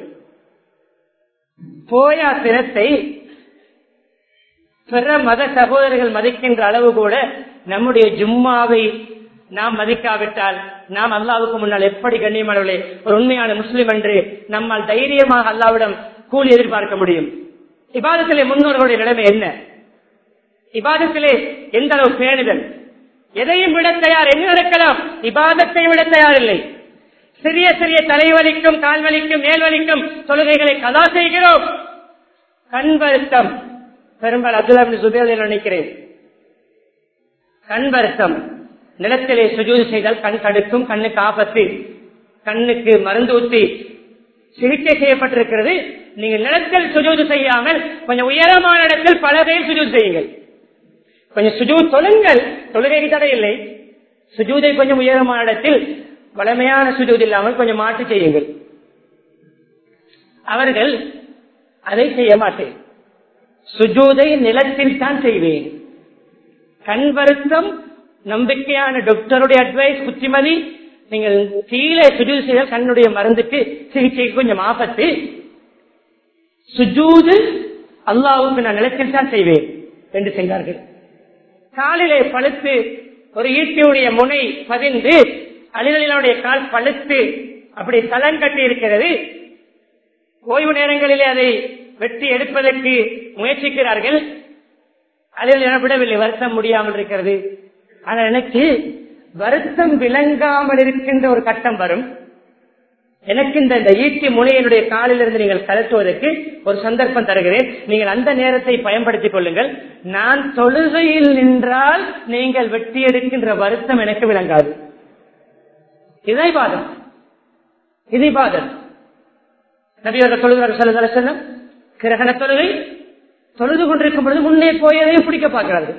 போயா தினத்தை பிற மத சகோதரர்கள் மதிக்கின்ற அளவு கூட நம்முடைய ஜும்மாவை நாம் மதிக்காவிட்டால் நாம் அல்லாவுக்கு முன்னால் எப்படி கண்ணியமானவர்களே ஒரு உண்மையான முஸ்லிம் என்று நம்மால் தைரியமாக அல்லாவிடம் கூலி எதிர்பார்க்க முடியும் இபாதத்திலே முன்னோர்களுடைய நிலைமை என்ன இபாதத்திலே எந்த அளவு பேணுதல் எதையும் விட தயார் என்ன நடக்கலாம் இபாதத்தை விட தயார் இல்லை சிறிய சிறிய தலைவலிக்கும் கால்வலிக்கும் மேல்வலிக்கும் தொழுகைகளை கதா செய்கிறோம் கண் வருத்தம் பெரும்பால் அப்துல்லா சுபேல் நினைக்கிறேன் கண் வருத்தம் நிலத்திலே சுஜூது செய்தால் கண் தடுக்கும் கண்ணுக்கு ஆபத்து கண்ணுக்கு மருந்து ஊற்றி சிகிச்சை செய்யப்பட்டிருக்கிறது நீங்க நிலத்தில் சுஜூது செய்யாமல் கொஞ்சம் உயரமான இடத்தில் பலகையில் சுஜூது செய்யுங்கள் கொஞ்சம் சுஜூ தொழுங்கள் தொழுகைக்கு தடை இல்லை சுஜூதை கொஞ்சம் உயரமான இடத்தில் வளமையான சுஜூது இல்லாமல் கொஞ்சம் மாற்றி செய்யுங்கள் அவர்கள் அதை செய்ய மாட்டேன் சுஜூதை நிலத்தில் தான் செய்வேன் கண் வருத்தம் நம்பிக்கையான டாக்டருடைய அட்வைஸ் புத்திமதி நீங்கள் கீழே சுஜூது செய்தால் கண்ணுடைய மருந்துக்கு சிகிச்சைக்கு கொஞ்சம் ஆபத்து சுஜூது அல்லாவுக்கு நான் நிலத்தில் தான் செய்வேன் என்று செய்தார்கள் காலிலே பழுத்து ஒரு ஈட்டியுடைய முனை பதிந்து அலிதலினுடைய கால் பழுத்து அப்படி தலன் கட்டி இருக்கிறது ஓய்வு நேரங்களிலே அதை வெட்டி எடுப்பதற்கு முயற்சிக்கிறார்கள் அதில் விடவில்லை வருத்தம் முடியாமல் இருக்கிறது ஆனால் எனக்கு வருத்தம் விளங்காமல் இருக்கின்ற ஒரு கட்டம் வரும் எனக்கு இந்த இந்த ஈட்டி முனையினுடைய காலில் இருந்து நீங்கள் கலட்டுவதற்கு ஒரு சந்தர்ப்பம் தருகிறேன் நீங்கள் அந்த நேரத்தை பயன்படுத்திக் கொள்ளுங்கள் நான் தொழுகையில் நின்றால் நீங்கள் வெட்டி எடுக்கின்ற வருத்தம் எனக்கு விளங்காது இதை பாதம் இது பாதம் நபியர்கள் தொழுகிறார் சொல்லுதல செல்லம் கிரகண தொழுகை தொழுது கொண்டிருக்கும் பொழுது முன்னே போயதையும் பிடிக்க பார்க்கிறார்கள்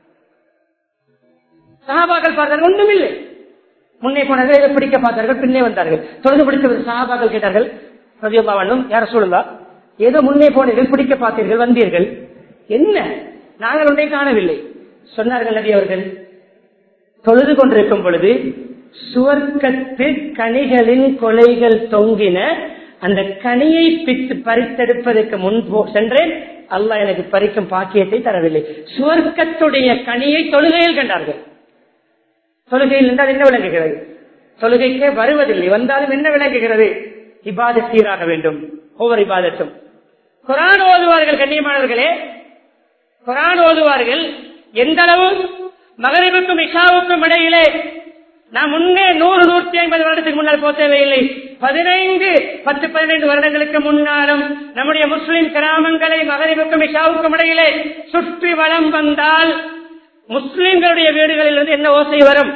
சகாபாக்கள் பார்த்தார்கள் ஒன்றும் இல்லை முன்னே போனார்கள் இதை பிடிக்க பார்த்தார்கள் பின்னே வந்தார்கள் தொழுது பிடித்த சகாபாக்கள் கேட்டார்கள் ரவியல்லாவண்ணும் யார சொல்லலா ஏதோ முன்னே போனீர்கள் பிடிக்க பார்த்தீர்கள் வந்தீர்கள் என்ன நாங்கள் ஒன்றை காணவில்லை சொன்னார்கள் நபி அவர்கள் தொழுது கொண்டிருக்கும் பொழுது சுவர்க்கத்து கனிகளின் கொலைகள் தொங்கின அந்த கனியை பித்து பறித்தெடுப்பதற்கு முன்பு சென்றேன் அல்லாஹ் எனக்கு பறிக்கும் பாக்கியத்தை தரவில்லை சுவர்க்கத்துடைய கனியை தொழுகையில் கண்டார்கள் தொழுகையில் இருந்தால் என்ன விளங்குகிறது தொழுகைக்கே வருவதில்லை வந்தாலும் என்ன விளங்குகிறது இபாத சீராக வேண்டும் ஒவ்வொரு இபாதத்தும் குரான் ஓதுவார்கள் கண்ணியமானவர்களே குரான் ஓதுவார்கள் எந்த அளவு மகரிபுக்கும் இஷாவுக்கும் இடையிலே நான் முன்னே நூறு நூற்றி ஐம்பது வருடத்துக்கு முன்னால் போக தேவையில்லை பதினைந்து பத்து பதினைந்து வருடங்களுக்கு முன்னாலும் நம்முடைய முஸ்லிம் கிராமங்களை மகரிபுக்கும் இஷாவுக்கும் இடையிலே சுற்றி வளம் வந்தால் முஸ்லிம்களுடைய வீடுகளில் இருந்து என்ன ஓசை வரும்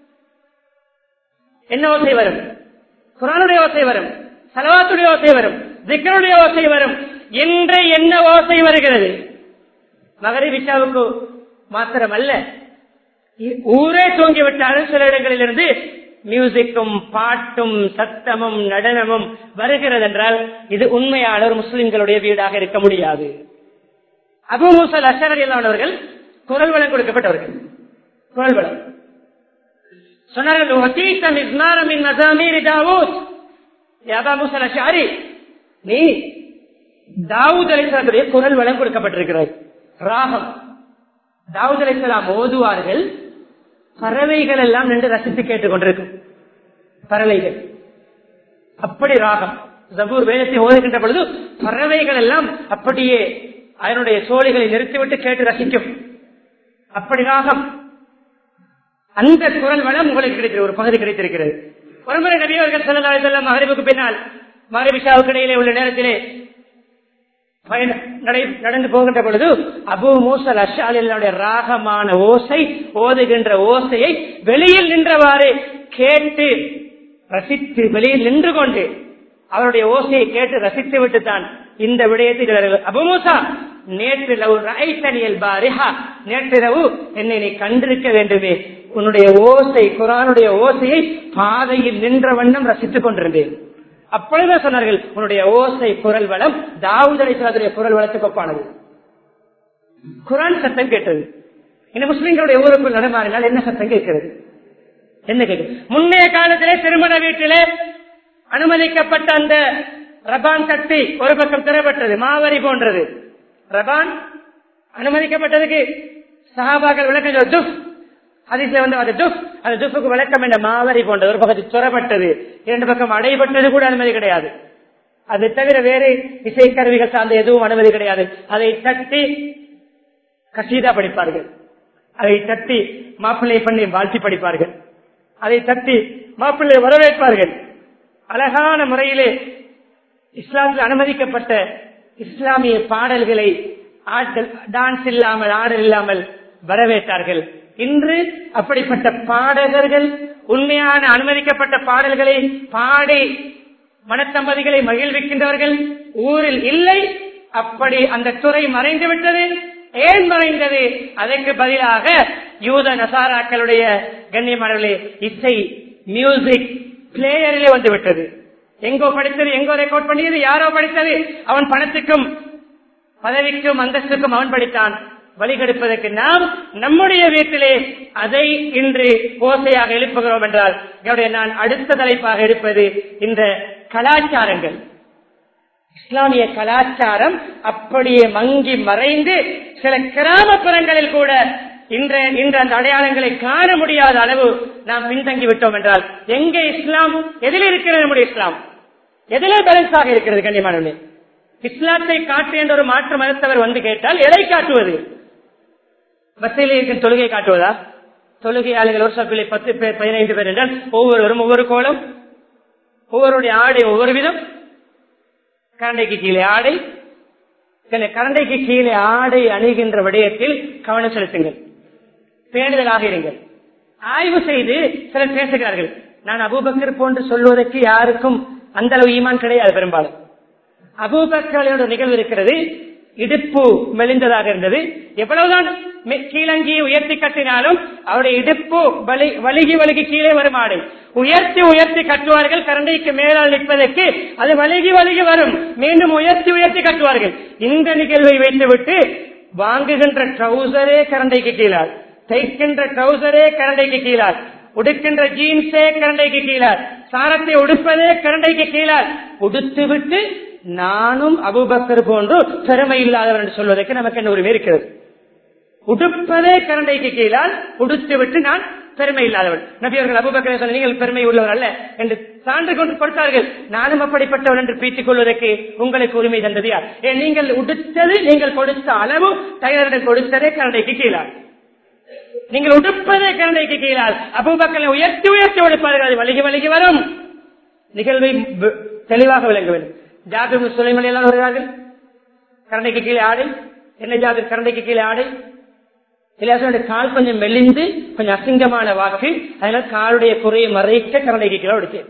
என்ன ஓசை வரும் குரானுடைய ஓசை வரும் சலவாத்துடைய ஓசை வரும் திக்கருடைய ஓசை வரும் இன்று என்ன ஓசை வருகிறது மகரி விஷாவுக்கு மாத்திரம் அல்ல ஊரே தூங்கிவிட்டாலும் சில இடங்களில் இருந்து மியூசிக்கும் பாட்டும் சத்தமும் நடனமும் வருகிறது என்றால் இது உண்மையான ஒரு முஸ்லிம்களுடைய வீடாக இருக்க முடியாது அபு மூசல் அஷர் அவர்கள் குரல் வளம் கொடுக்கப்பட்டவர்கள் குரல் வளம் சொன்னார்கள் நீ தாவூத் அலிஸ்லாத்துடைய குரல் வளம் கொடுக்கப்பட்டிருக்கிறாய் ராகம் தாவூத் அலிஸ்லாம் ஓதுவார்கள் பறவைகள் எல்லாம் நின்று ரசித்து கேட்டுக் கொண்டிருக்கும் பறவைகள் அப்படி ராகம் ஜபூர் வேதத்தை ஓதுகின்ற பொழுது பறவைகள் எல்லாம் அப்படியே அதனுடைய சோழிகளை நிறுத்திவிட்டு கேட்டு ரசிக்கும் அப்படி ராகம் அந்த குரல் வளம் உங்களுக்கு கிடைக்கிறது ஒரு பகுதி கிடைத்திருக்கிறது ஒருமுறை நபியவர்கள் செல்லம் மகரிபுக்கு பின்னால் மகரிபிஷாவுக்கு இடையிலே உள்ள நேரத்திலே நடந்து போகின்ற பொழுது அபு மூசல் அஷாலினுடைய ராகமான ஓசை ஓதுகின்ற ஓசையை வெளியில் நின்றவாறு கேட்டு ரசித்து வெளியில் நின்று கொண்டு அவருடைய ஓசையை கேட்டு ரசித்து விட்டு தான் இந்த விடயத்தை அபுமூசா நேற்று பாரிஹா நேற்றிரவு என்னை நீ கண்டிருக்க வேண்டுமே உன்னுடைய ஓசை குரானுடைய ஓசையை பாதையில் நின்ற வண்ணம் ரசித்துக் கொண்டிருந்தேன் அப்பொழுது சொன்னார்கள் உன்னுடைய ஓசை குரல் வளம் தாவூதலை குரல் வளத்துக்கு ஒப்பானது குரான் சத்தம் கேட்டது இந்த முஸ்லிம்களுடைய ஊருக்குள் நடமாறினால் என்ன சத்தம் கேட்கிறது என்ன கேட்குது முன்னைய காலத்திலே திருமண வீட்டிலே அனுமதிக்கப்பட்ட அந்த ரபான் கட்டி ஒரு பக்கம் திறப்பட்டது மாவரி போன்றது ரபான் அனுமதிக்கப்பட்டதுக்கு சகாபாக்கள் விளக்கம் துஃப் அதிசல வந்து அது துஃப் அந்த துஃபுக்கு விளக்கம் என்ற மாவரி போன்றது ஒரு பக்கத்தில் துறப்பட்டது இரண்டு பக்கம் அடைபட்டது கூட அனுமதி கிடையாது அதை தவிர வேறு இசைக்கருவிகள் சார்ந்த எதுவும் அனுமதி கிடையாது அதை தட்டி கசீதா படிப்பார்கள் அதை தட்டி மாப்பிள்ளை பண்ணி வாழ்த்தி படிப்பார்கள் அதை தட்டி மாப்பிள்ளை வரவேற்பார்கள் அழகான முறையிலே இஸ்லாமில் அனுமதிக்கப்பட்ட இஸ்லாமிய பாடல்களை ஆட்டல் டான்ஸ் இல்லாமல் ஆடல் இல்லாமல் வரவேற்றார்கள் இன்று அப்படிப்பட்ட பாடகர்கள் உண்மையான அனுமதிக்கப்பட்ட பாடல்களை பாடி மனத்தம்பதிகளை மகிழ்விக்கின்றவர்கள் ஊரில் இல்லை அப்படி அந்த துறை மறைந்து விட்டது ஏன் மறைந்தது அதற்கு பதிலாக யூத நசாராக்களுடைய கண்ணியமானவர்களே இசை மியூசிக் பிளேயரிலே வந்து விட்டது எங்கோ படித்தது எங்கோ ரெக்கார்ட் பண்ணியது யாரோ படித்தது அவன் பணத்துக்கும் பதவிக்கும் அந்தஸ்துக்கும் அவன் படித்தான் வழிகெடுப்பதற்கு நாம் நம்முடைய வீட்டிலே அதை இன்று ஓசையாக எழுப்புகிறோம் என்றால் என்னுடைய நான் அடுத்த தலைப்பாக எடுப்பது இந்த கலாச்சாரங்கள் இஸ்லாமிய கலாச்சாரம் அப்படியே மங்கி மறைந்து சில கிராமப்புறங்களில் கூட இன்ற இன்று அந்த அடையாளங்களை காண முடியாத அளவு நாம் பின்தங்கி விட்டோம் என்றால் எங்கே இஸ்லாம் எதில் இருக்கிறது நம்முடைய இஸ்லாம் எதிலே பேலன்ஸாக இருக்கிறது கண்ணியமானவர்களே இஸ்லாத்தை காட்டு என்ற ஒரு மாற்று மதத்தவர் வந்து கேட்டால் எதை காட்டுவது பஸ்ஸில் இருக்கும் தொழுகை காட்டுவதா தொழுகையாளிகள் ஒரு சப்பிலை பத்து பேர் பதினைந்து பேர் என்றால் ஒவ்வொருவரும் ஒவ்வொரு கோலம் ஒவ்வொருடைய ஆடை ஒவ்வொரு விதம் கரண்டைக்கு கீழே ஆடை கரண்டைக்கு கீழே ஆடை அணிகின்ற விடயத்தில் கவனம் செலுத்துங்கள் பேணுதலாக இருங்கள் ஆய்வு செய்து சிலர் பேசுகிறார்கள் நான் அபூபக்கர் போன்று சொல்வதற்கு யாருக்கும் அந்த அளவு ஈமான் கிடையாது பெரும்பாலும் அபூபக்கரோட நிகழ்வு இருக்கிறது இடுப்பு மெலிந்ததாக இருந்தது எவ்வளவுதான் கீழங்கியை உயர்த்தி கட்டினாலும் அவருடைய இடுப்பு வலிகி வலிகி கீழே வரும் ஆடை உயர்த்தி உயர்த்தி கட்டுவார்கள் கரண்டைக்கு மேலால் நிற்பதற்கு அது வலிகி வலிகி வரும் மீண்டும் உயர்த்தி உயர்த்தி கட்டுவார்கள் இந்த நிகழ்வை வைத்துவிட்டு வாங்குகின்ற ட்ரௌசரே கரண்டைக்கு கீழால் தைக்கின்ற ட்ரௌசரே கரண்டைக்கு கீழால் உடுக்கின்ற ஜீன்ஸே கரண்டைக்கு கீழால் சாரத்தை உடுப்பதே கரண்டைக்கு கீழால் உடுத்து விட்டு நானும் அபுபக்கர் போன்று பெருமை இல்லாதவர் என்று சொல்வதற்கு நமக்கு என்ன உரிமை இருக்கிறது உடுப்பதே கரண்டைக்கு கீழால் உடுத்து விட்டு நான் பெருமை இல்லாதவன் நபியவர்கள் அபுபக்கர் சொன்ன நீங்கள் பெருமை உள்ளவர் அல்ல என்று சான்று கொண்டு கொடுத்தார்கள் நானும் அப்படிப்பட்டவன் என்று பீத்திக் கொள்வதற்கு உங்களுக்கு உரிமை தந்தது யார் ஏன் நீங்கள் உடுத்தது நீங்கள் கொடுத்த அளவு டைலரிடம் கொடுத்ததே கரண்டைக்கு கீழால் நீங்கள் உடுப்பதே கரண்டைக்கு கீழால் அபுபக்கரை உயர்த்தி உயர்த்தி உடுப்பார்கள் அது வலிகி வலிகி வரும் நிகழ்வை தெளிவாக விளங்க வேண்டும் ஜாபிர் சுலைமணி எல்லாம் வருகிறார்கள் கரண்டைக்கு கீழே ஆடை என்ன ஜாபிர் கரண்டைக்கு கீழே ஆடை இல்லாசனுடைய கால் கொஞ்சம் மெலிந்து கொஞ்சம் அசிங்கமான வாக்கு அதனால காலுடைய குறையை மறைக்க கரண்டைக்கு கீழே உடுத்து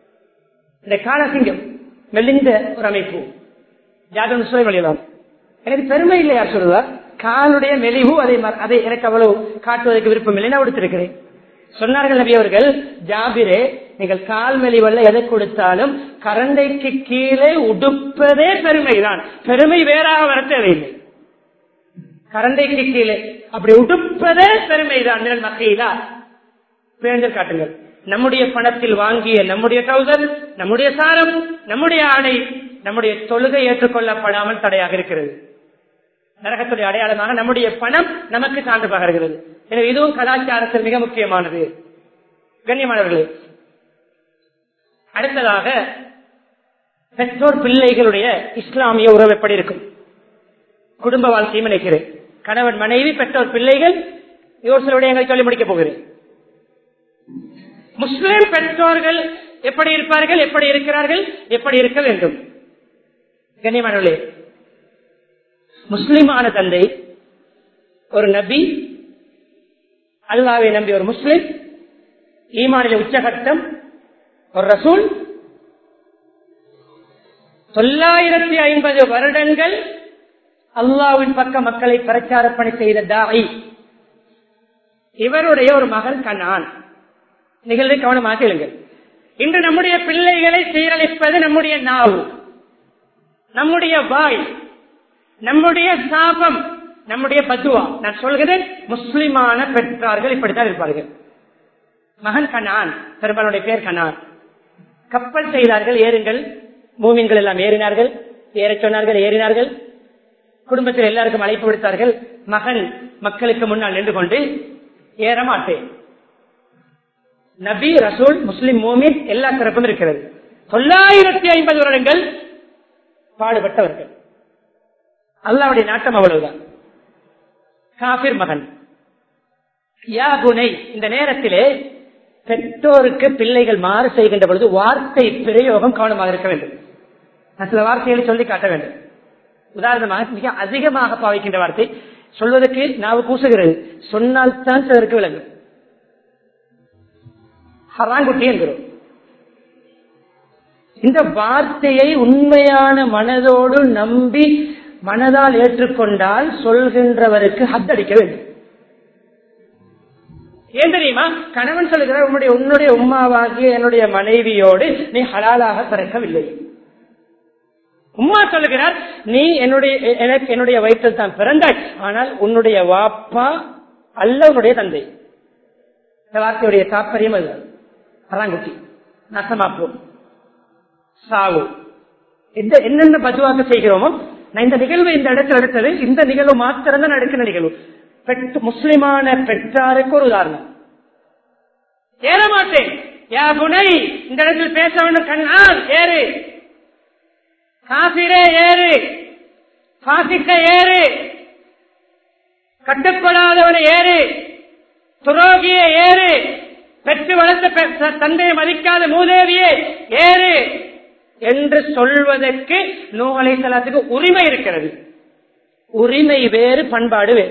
இந்த கால் அசிங்கம் மெலிந்த ஒரு அமைப்பு ஜாபிர் சுலைமணி எல்லாம் எனக்கு பெருமை இல்லை யார் சொல்லுவா காலுடைய மெலிவு அதை அதை எனக்கு அவ்வளவு காட்டுவதற்கு விருப்பம் இல்லை நான் உடுத்திருக்கிறேன் சொன்னார்கள் நபி அவர்கள் ஜாபிரே நீங்கள் கால் மெலிவல்ல எதை கொடுத்தாலும் கரண்டைக்கு கீழே உடுப்பதே பெருமைதான் பெருமை வேறாக வர தேவையில்லை கரண்டைக்கு கீழே அப்படி உடுப்பதே பெருமைதான் நிழல் மக்கையிலா பேஞ்சல் காட்டுங்கள் நம்முடைய பணத்தில் வாங்கிய நம்முடைய ட்ரௌசர் நம்முடைய சாரம் நம்முடைய ஆடை நம்முடைய தொழுகை ஏற்றுக்கொள்ளப்படாமல் தடையாக இருக்கிறது நரகத்துடைய அடையாளமாக நம்முடைய பணம் நமக்கு சான்று பகர்கிறது எனவே இதுவும் கலாச்சாரத்தில் மிக முக்கியமானது கண்ணியமானவர்களே அடுத்ததாக பெற்றோர் பிள்ளைகளுடைய இஸ்லாமிய உறவு எப்படி இருக்கும் குடும்ப வாழ்க்கையும் நினைக்கிறேன் கணவன் மனைவி பெற்றோர் பிள்ளைகள் ஒரு சில விடயங்களை சொல்லி முடிக்கப் போகிறேன் முஸ்லிம் பெற்றோர்கள் எப்படி இருப்பார்கள் எப்படி இருக்கிறார்கள் எப்படி இருக்க வேண்டும் கண்ணியமானவர்களே முஸ்லிமான தந்தை ஒரு நபி அல்லாவை நம்பி ஒரு முஸ்லிம் ஈமானில உச்சகட்டம் ஒரு ரசூல் தொள்ளாயிரத்தி ஐம்பது வருடங்கள் அல்லாவின் பக்க மக்களை பிரச்சார பணி செய்த தாய் இவருடைய ஒரு மகன் கண்ணான் நிகழ்வை கவனமாக இருங்கள் இன்று நம்முடைய பிள்ளைகளை சீரழிப்பது நம்முடைய நாவு நம்முடைய வாய் நம்முடைய சாபம் நம்முடைய பத்துவா நான் சொல்கிறேன் முஸ்லிமான பெற்றார்கள் இப்படித்தான் இருப்பார்கள் மகன் கண்ணான் பெரும்பாலுடைய பேர் கண்ணான் கப்பல் செய்தார்கள் ஏறுங்கள் பூமின்கள் எல்லாம் ஏறினார்கள் ஏற சொன்னார்கள் ஏறினார்கள் குடும்பத்தில் எல்லாருக்கும் அழைப்பு விடுத்தார்கள் மகன் மக்களுக்கு முன்னால் நின்று கொண்டு ஏற மாட்டேன் நபி ரசூல் முஸ்லிம் மூமின் எல்லா சிறப்பும் இருக்கிறது தொள்ளாயிரத்தி ஐம்பது வருடங்கள் பாடுபட்டவர்கள் அல்லாவுடைய நாட்டம் அவ்வளவுதான் காபிர் மகன் யா குனை இந்த நேரத்திலே பெற்றோருக்கு பிள்ளைகள் மாறு செய்கின்ற பொழுது வார்த்தை பிரயோகம் கவனமாக இருக்க வேண்டும் நான் சில வார்த்தைகளை சொல்லி காட்ட வேண்டும் உதாரணமாக மிக அதிகமாக பாவிக்கின்ற வார்த்தை சொல்வதற்கு நாவு கூசுகிறது சொன்னால் தான் சிலருக்கு விளங்கும் ஹராங்குட்டி என்கிறோம் இந்த வார்த்தையை உண்மையான மனதோடு நம்பி மனதால் ஏற்றுக்கொண்டால் சொல்கின்றவருக்கு ஹத்தடிக்க வேண்டும் ஏன் தெரியுமா கணவன் சொல்லுகிறார் உன்னுடைய உன்னுடைய உம்மாவாகிய என்னுடைய மனைவியோடு நீ ஹலாலாக பிறக்கவில்லை உம்மா சொல்லுகிறார் நீ என்னுடைய எனக்கு என்னுடைய வயிற்றில் தான் பிறந்தாய் ஆனால் உன்னுடைய வாப்பா அல்ல உன்னுடைய தந்தை இந்த வார்த்தையுடைய தாற்பயம் அது பராங்குட்டி நசமாப்போம் சாவு எந்த என்னென்ன பதுவாக செய்கிறோமோ நான் இந்த நிகழ்வு இந்த இடத்துல எடுத்தது இந்த நிகழ்வு மாத்திரம் தான் நடக்கிற நிகழ்வு பெற்று முஸ்லிமான பெற்றாருக்கு ஒரு உதாரணம் ஏற மாட்டேன் யா புனை இந்த இடத்தில் பேச வேண்டும் கண்ணால் ஏறு காசிரே ஏறு பாசிக்க ஏறு கட்டுப்படாதவனை ஏறு துரோகிய ஏறு பெற்று வளர்த்த பெ- தந்தையை மதிக்காத மூதேவியே ஏறு என்று சொல்வதற்கு நூலை செலத்துக்கு உரிமை இருக்கிறது உரிமை வேறு பண்பாடு வேறு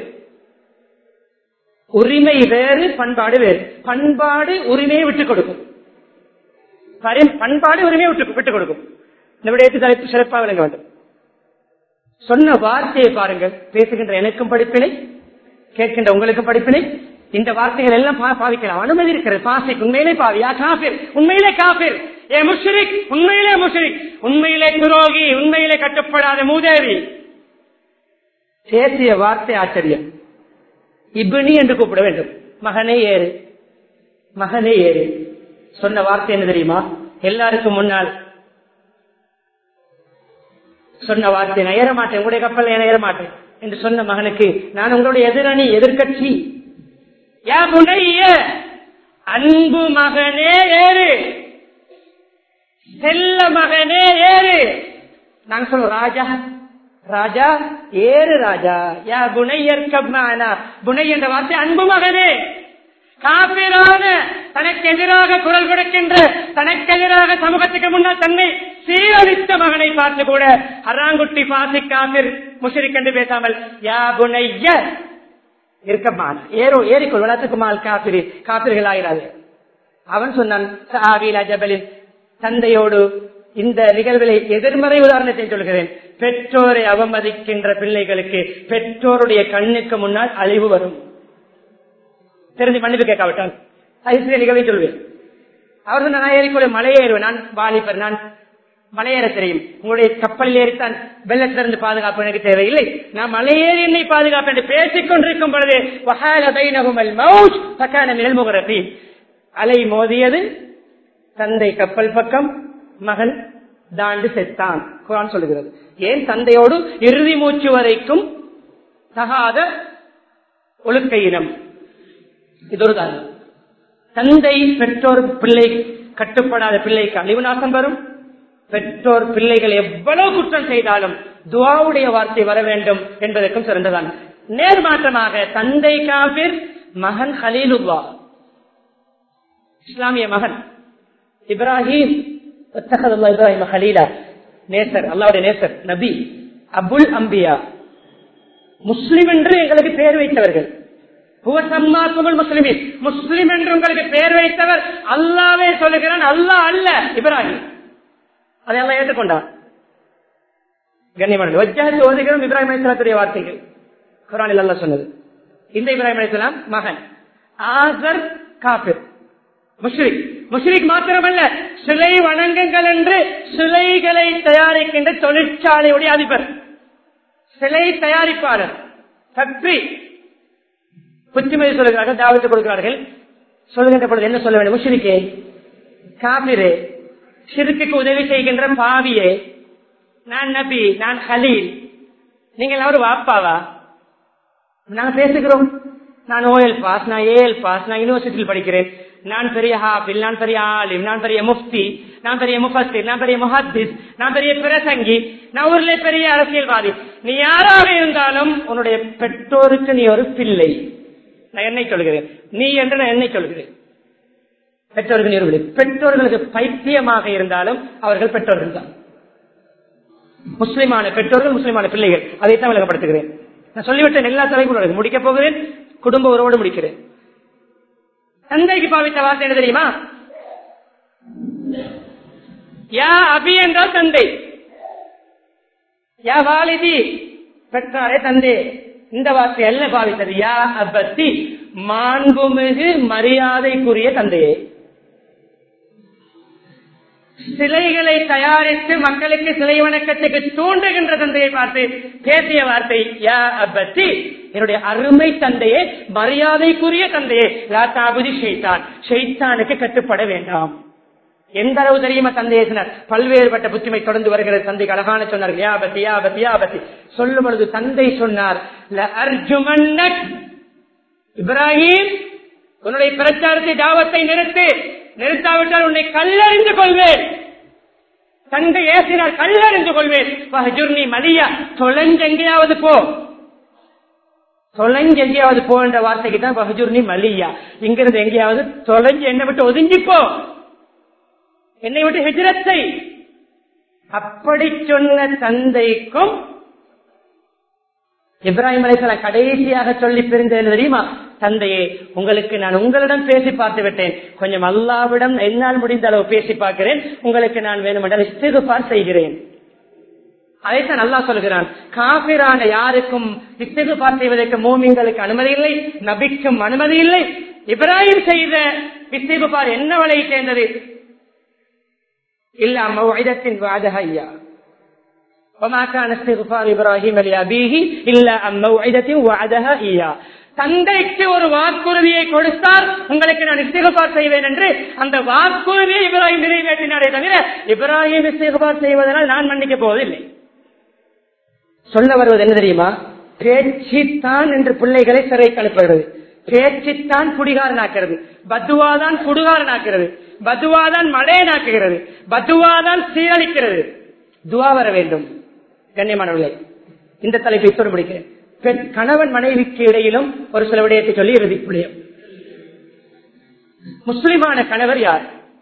உரிமை வேறு பண்பாடு வேறு பண்பாடு உரிமையை விட்டுக் கொடுக்கும் பரி- பண்பாடு உரிமையை விட்டு விட்டுக் கொடுக்கும் இந்த விடயத்தை தலைப்பு சிறப்பாக விளங்க வேண்டும் சொன்ன வார்த்தையை பாருங்கள் பேசுகின்ற எனக்கும் படிப்பினை கேட்கின்ற உங்களுக்கும் படிப்பினை இந்த வார்த்தைகள் எல்லாம் பா- பாவிக்கலாம் அனுமதி இருக்கிறது பாசிக் உண்மையிலே பாவியா காபிர் உண்மையிலே காபிர் ஏ முஷ்ரிக் உண்மையிலே முஷ்ரிக் உண்மையிலே துரோகி உண்மையிலே கட்டுப்படாத மூதேவி பேசிய வார்த்தை ஆச்சரியம் இபினி என்று கூப்பிட வேண்டும் மகனே ஏறு மகனே ஏறு சொன்ன வார்த்தை என்ன தெரியுமா எல்லாருக்கும் முன்னால் சொன்ன வார்த்தை நான் ஏற மாட்டேன் உங்களுடைய கப்பல் நான் ஏற மாட்டேன் என்று சொன்ன மகனுக்கு நான் உங்களுடைய எதிரணி எதிர்கட்சி யா புனைய அன்பு மகனே ஏறு செல்ல மகனே ஏறு நாங்க சொல்லுவோம் ராஜா ராஜா ஏறு ராஜா யா புனையற்கமானா புனை என்ற வார்த்தை அன்பு மகனே காப்பீரான தனக்கு எதிராக குரல் கொடுக்கின்ற தனக்கு எதிராக சமூகத்துக்கு முன்னால் தன்னை சீரழித்த மகனை பார்த்து கூட ஹராங்குட்டி பாசி காபிர் முஷரிக் என்று பேசாமல் யா புனைய இருக்கமான ஏறோ ஏறிக்கொள் வளர்த்துக்குமால் காப்பிரி காப்பிர்கள் ஆகிறாது அவன் சொன்னான் "சாவிலா ஜபலின் தந்தையோடு இந்த நிகழ்விலை எதிர்மறை உதாரணத்தை சொல்கிறேன் பெற்றோரை அவமதிக்கின்ற பிள்ளைகளுக்கு பெற்றோருடைய கண்ணுக்கு முன்னால் அழிவு வரும் தெரிஞ்சு மன்னிப்பு கேட்காவிட்டான் ஐஸ்வர்ய நிகழ்வை சொல்வேன் அவர் சொன்ன நான் ஏறிக்கொள்ள மலையேறுவேன் நான் வாலிபர் நான் மலையேற தெரியும் உங்களுடைய கப்பலில் ஏறித்தான் வெள்ளத்திலிருந்து பாதுகாப்பு எனக்கு தேவையில்லை நான் மலையேறி என்னை பாதுகாப்பு என்று பேசிக் கொண்டிருக்கும் பொழுது வஹால பைனஹுமல் மௌஜ் ஃபகான மினல் முகரபீன். அலை மோதியது தந்தை கப்பல் பக்கம் மகன் தாண்டு செத்தான் குரான் சொல்லுகிறது ஏன் தந்தையோடு இறுதி மூச்சு வரைக்கும் தகாத ஒழுக்க இனம் இது ஒரு தாரணம் தந்தை பெற்றோர் பிள்ளை கட்டுப்படாத பிள்ளைக்கு அழிவு நாசம் வரும் பெற்றோர் பிள்ளைகள் எவ்வளவு குற்றம் செய்தாலும் துவாவுடைய வார்த்தை வர வேண்டும் என்பதற்கும் சிறந்ததான் நேர்மாற்றமாக தந்தை காபிர் மகன் ஹலீலுல்லா இஸ்லாமிய மகன் இப்ராஹிம் ஒத்தகதுல்லா இப்ராஹிம் ஹலீலா நேசர் அல்லாவுடைய நேசர் நபி அபுல் அம்பியா முஸ்லிம் என்று எங்களுக்கு பெயர் வைத்தவர்கள் முஸ்லிமின் முஸ்லிம் என்று உங்களுக்கு பெயர் வைத்தவர் அல்லாவே சொல்லுகிறான் அல்லாஹ் அல்ல இப்ராஹிம் அதை எல்லாம் ஏற்றுக்கொண்டார் கண்ணியமான வஜ்ஜாத்து ஓதுகிறோம் இப்ராஹிம் அலிஸ்லாத்துடைய வார்த்தைகள் குரானில் அல்லா சொன்னது இந்த இப்ராஹிம் அலிஸ்லாம் மகன் ஆசர் காபிர் முஷ்ரிக் முஷ்ரிக் மாத்திரமல்ல சிலை வணங்குங்கள் என்று சிலைகளை தயாரிக்கின்ற தொழிற்சாலையுடைய அதிபர் சிலை தயாரிப்பாளர் ஃபேக்டரி புத்திமதி சொல்லுகிறார்கள் தாவத்து கொடுக்கிறார்கள் சொல்லுகின்ற பொழுது என்ன சொல்ல வேண்டும் முஷ்ரிக்கே காபிரே சிறுக்குக்கு உதவி செய்கின்ற பாவியே நான் நபி நான் ஹலீல் நீங்கள் அவரு வாப்பாவா நாங்க பேசுகிறோம் நான் ஓஎல் பாஸ் நான் ஏஎல் பாஸ் நான் யூனிவர்சிட்டியில் படிக்கிறேன் நான் பெரிய ஹாபில் நான் பெரிய ஆலிம் நான் பெரிய முஃப்தி நான் பெரிய முஃபஸ்திர் நான் பெரிய முஹத்திஸ் நான் பெரிய பிரசங்கி நான் ஊர்ல பெரிய அரசியல்வாதி நீ யாராக இருந்தாலும் உன்னுடைய பெற்றோருக்கு நீ ஒரு பிள்ளை நான் என்னை சொல்கிறேன் நீ என்று நான் என்னை சொல்கிறேன் பெற்றோர்கள் நிறுவனம் பெற்றோர்களுக்கு பைத்தியமாக இருந்தாலும் அவர்கள் பெற்றோர்கள் தான் முஸ்லிமான பெற்றோர்கள் முஸ்லிமான பிள்ளைகள் அதைத்தான் விளக்கப்படுத்துகிறேன் நான் சொல்லிவிட்டேன் எல்லா தலைப்புகளும் முடிக்க போகிறேன் குடும்ப உறவோடு முடிக்கிறேன் தந்தைக்கு பாவித்த வார்த்தை என்ன தெரியுமா யா அபி என்றால் தந்தை யா வாலிதி பெற்றாரே தந்தை இந்த வார்த்தை அல்ல பாவித்தது யா அப்பத்தி மாண்புமிகு மரியாதைக்குரிய தந்தையே சிலைகளை தயாரித்து மக்களுக்கு சிலை வணக்கத்துக்கு தூண்டுகின்ற தந்தையை பார்த்து பேசிய வார்த்தை யா அப்பத்தி என்னுடைய அருமை தந்தையே மரியாதைக்குரிய தந்தையே லாத்தாபுதி ஷெய்தான் ஷெய்தானுக்கு கட்டுப்பட வேண்டாம் எந்த அளவு தெரியுமா தந்தையை சொன்னார் பல்வேறுபட்ட புத்திமை தொடர்ந்து வருகிறது தந்தைக்கு அழகான சொன்னார்கள் யாபத்தி யாபத்தி யாபத்தி சொல்லும் பொழுது தந்தை சொன்னார் "ல அர்ஜுமன்னக் இப்ராஹிம் உன்னுடைய பிரச்சாரத்தை தாவத்தை நிறுத்து நிறுத்தாவிட்டால் உன்னை கல்லறிந்து கொள்வேன் தந்தை ஏசினார் கல்லறிந்து கொள்வேன் வஹஜுர்னி மலியா தொலைஞ்சு எங்கேயாவது போ தொலைஞ்சு எங்கேயாவது போ என்ற வார்த்தைக்கு தான் வஹஜுர்னி மலியா இங்கிருந்து எங்கேயாவது தொலைஞ்சு என்னை விட்டு ஒதுங்கி போ என்னை விட்டு ஹிஜரத்தை அப்படி சொன்ன தந்தைக்கும் இப்ராஹிம் அலைசலாம் கடைசியாக சொல்லி பிரிந்தது தெரியுமா தந்தையே உங்களுக்கு நான் உங்களிடம் பேசி பார்த்து விட்டேன் கொஞ்சம் அல்லாவிடம் என்னால் முடிந்த அளவு பேசி பார்க்கிறேன் உங்களுக்கு நான் வேணுமென்றால் இஸ்திகுபார் செய்கிறேன் அதைத்தான் நல்லா சொல்கிறான் காபிரான யாருக்கும் இஸ்திகுபார் செய்வதற்கு மூமிங்களுக்கு அனுமதி இல்லை நபிக்கும் அனுமதி இல்லை இப்ராஹிம் செய்த இஸ்திகுபார் என்ன வலை சேர்ந்தது இல்ல மௌஇதத்தின் வாதக ஐயா وما كان استغفار ابراهيم لابيه الا عن موعده وعدها اياه தந்தைக்கு ஒரு வாக்குறுதியை கொடுத்தால் உங்களுக்கு நான் இஸ்திகபார் செய்வேன் என்று அந்த வாக்குறுதியை இப்ராஹிம் நிறைவேற்றினாரே தவிர இப்ராஹிம் இஸ்திகபார் செய்வதனால் நான் மன்னிக்க போவதில்லை சொல்ல வருவது என்ன தெரியுமா பேச்சுத்தான் என்று பிள்ளைகளை சிறைக்கு அனுப்புகிறது பேச்சுத்தான் குடிகாரனாக்கிறது பத்துவாதான் குடுகாரனாக்கிறது பத்துவாதான் மழையனாக்குகிறது பத்துவாதான் சீரழிக்கிறது துவா வர வேண்டும் கண்ணியமானவர்களே இந்த தலைப்பை சொல்ல முடிக்கிறேன் பெண் கணவன் மனைவிக்கு இடையிலும் ஒரு சில விடயத்தை சொல்லி இறுதி முடியும் முஸ்லிமான கணவர் யார்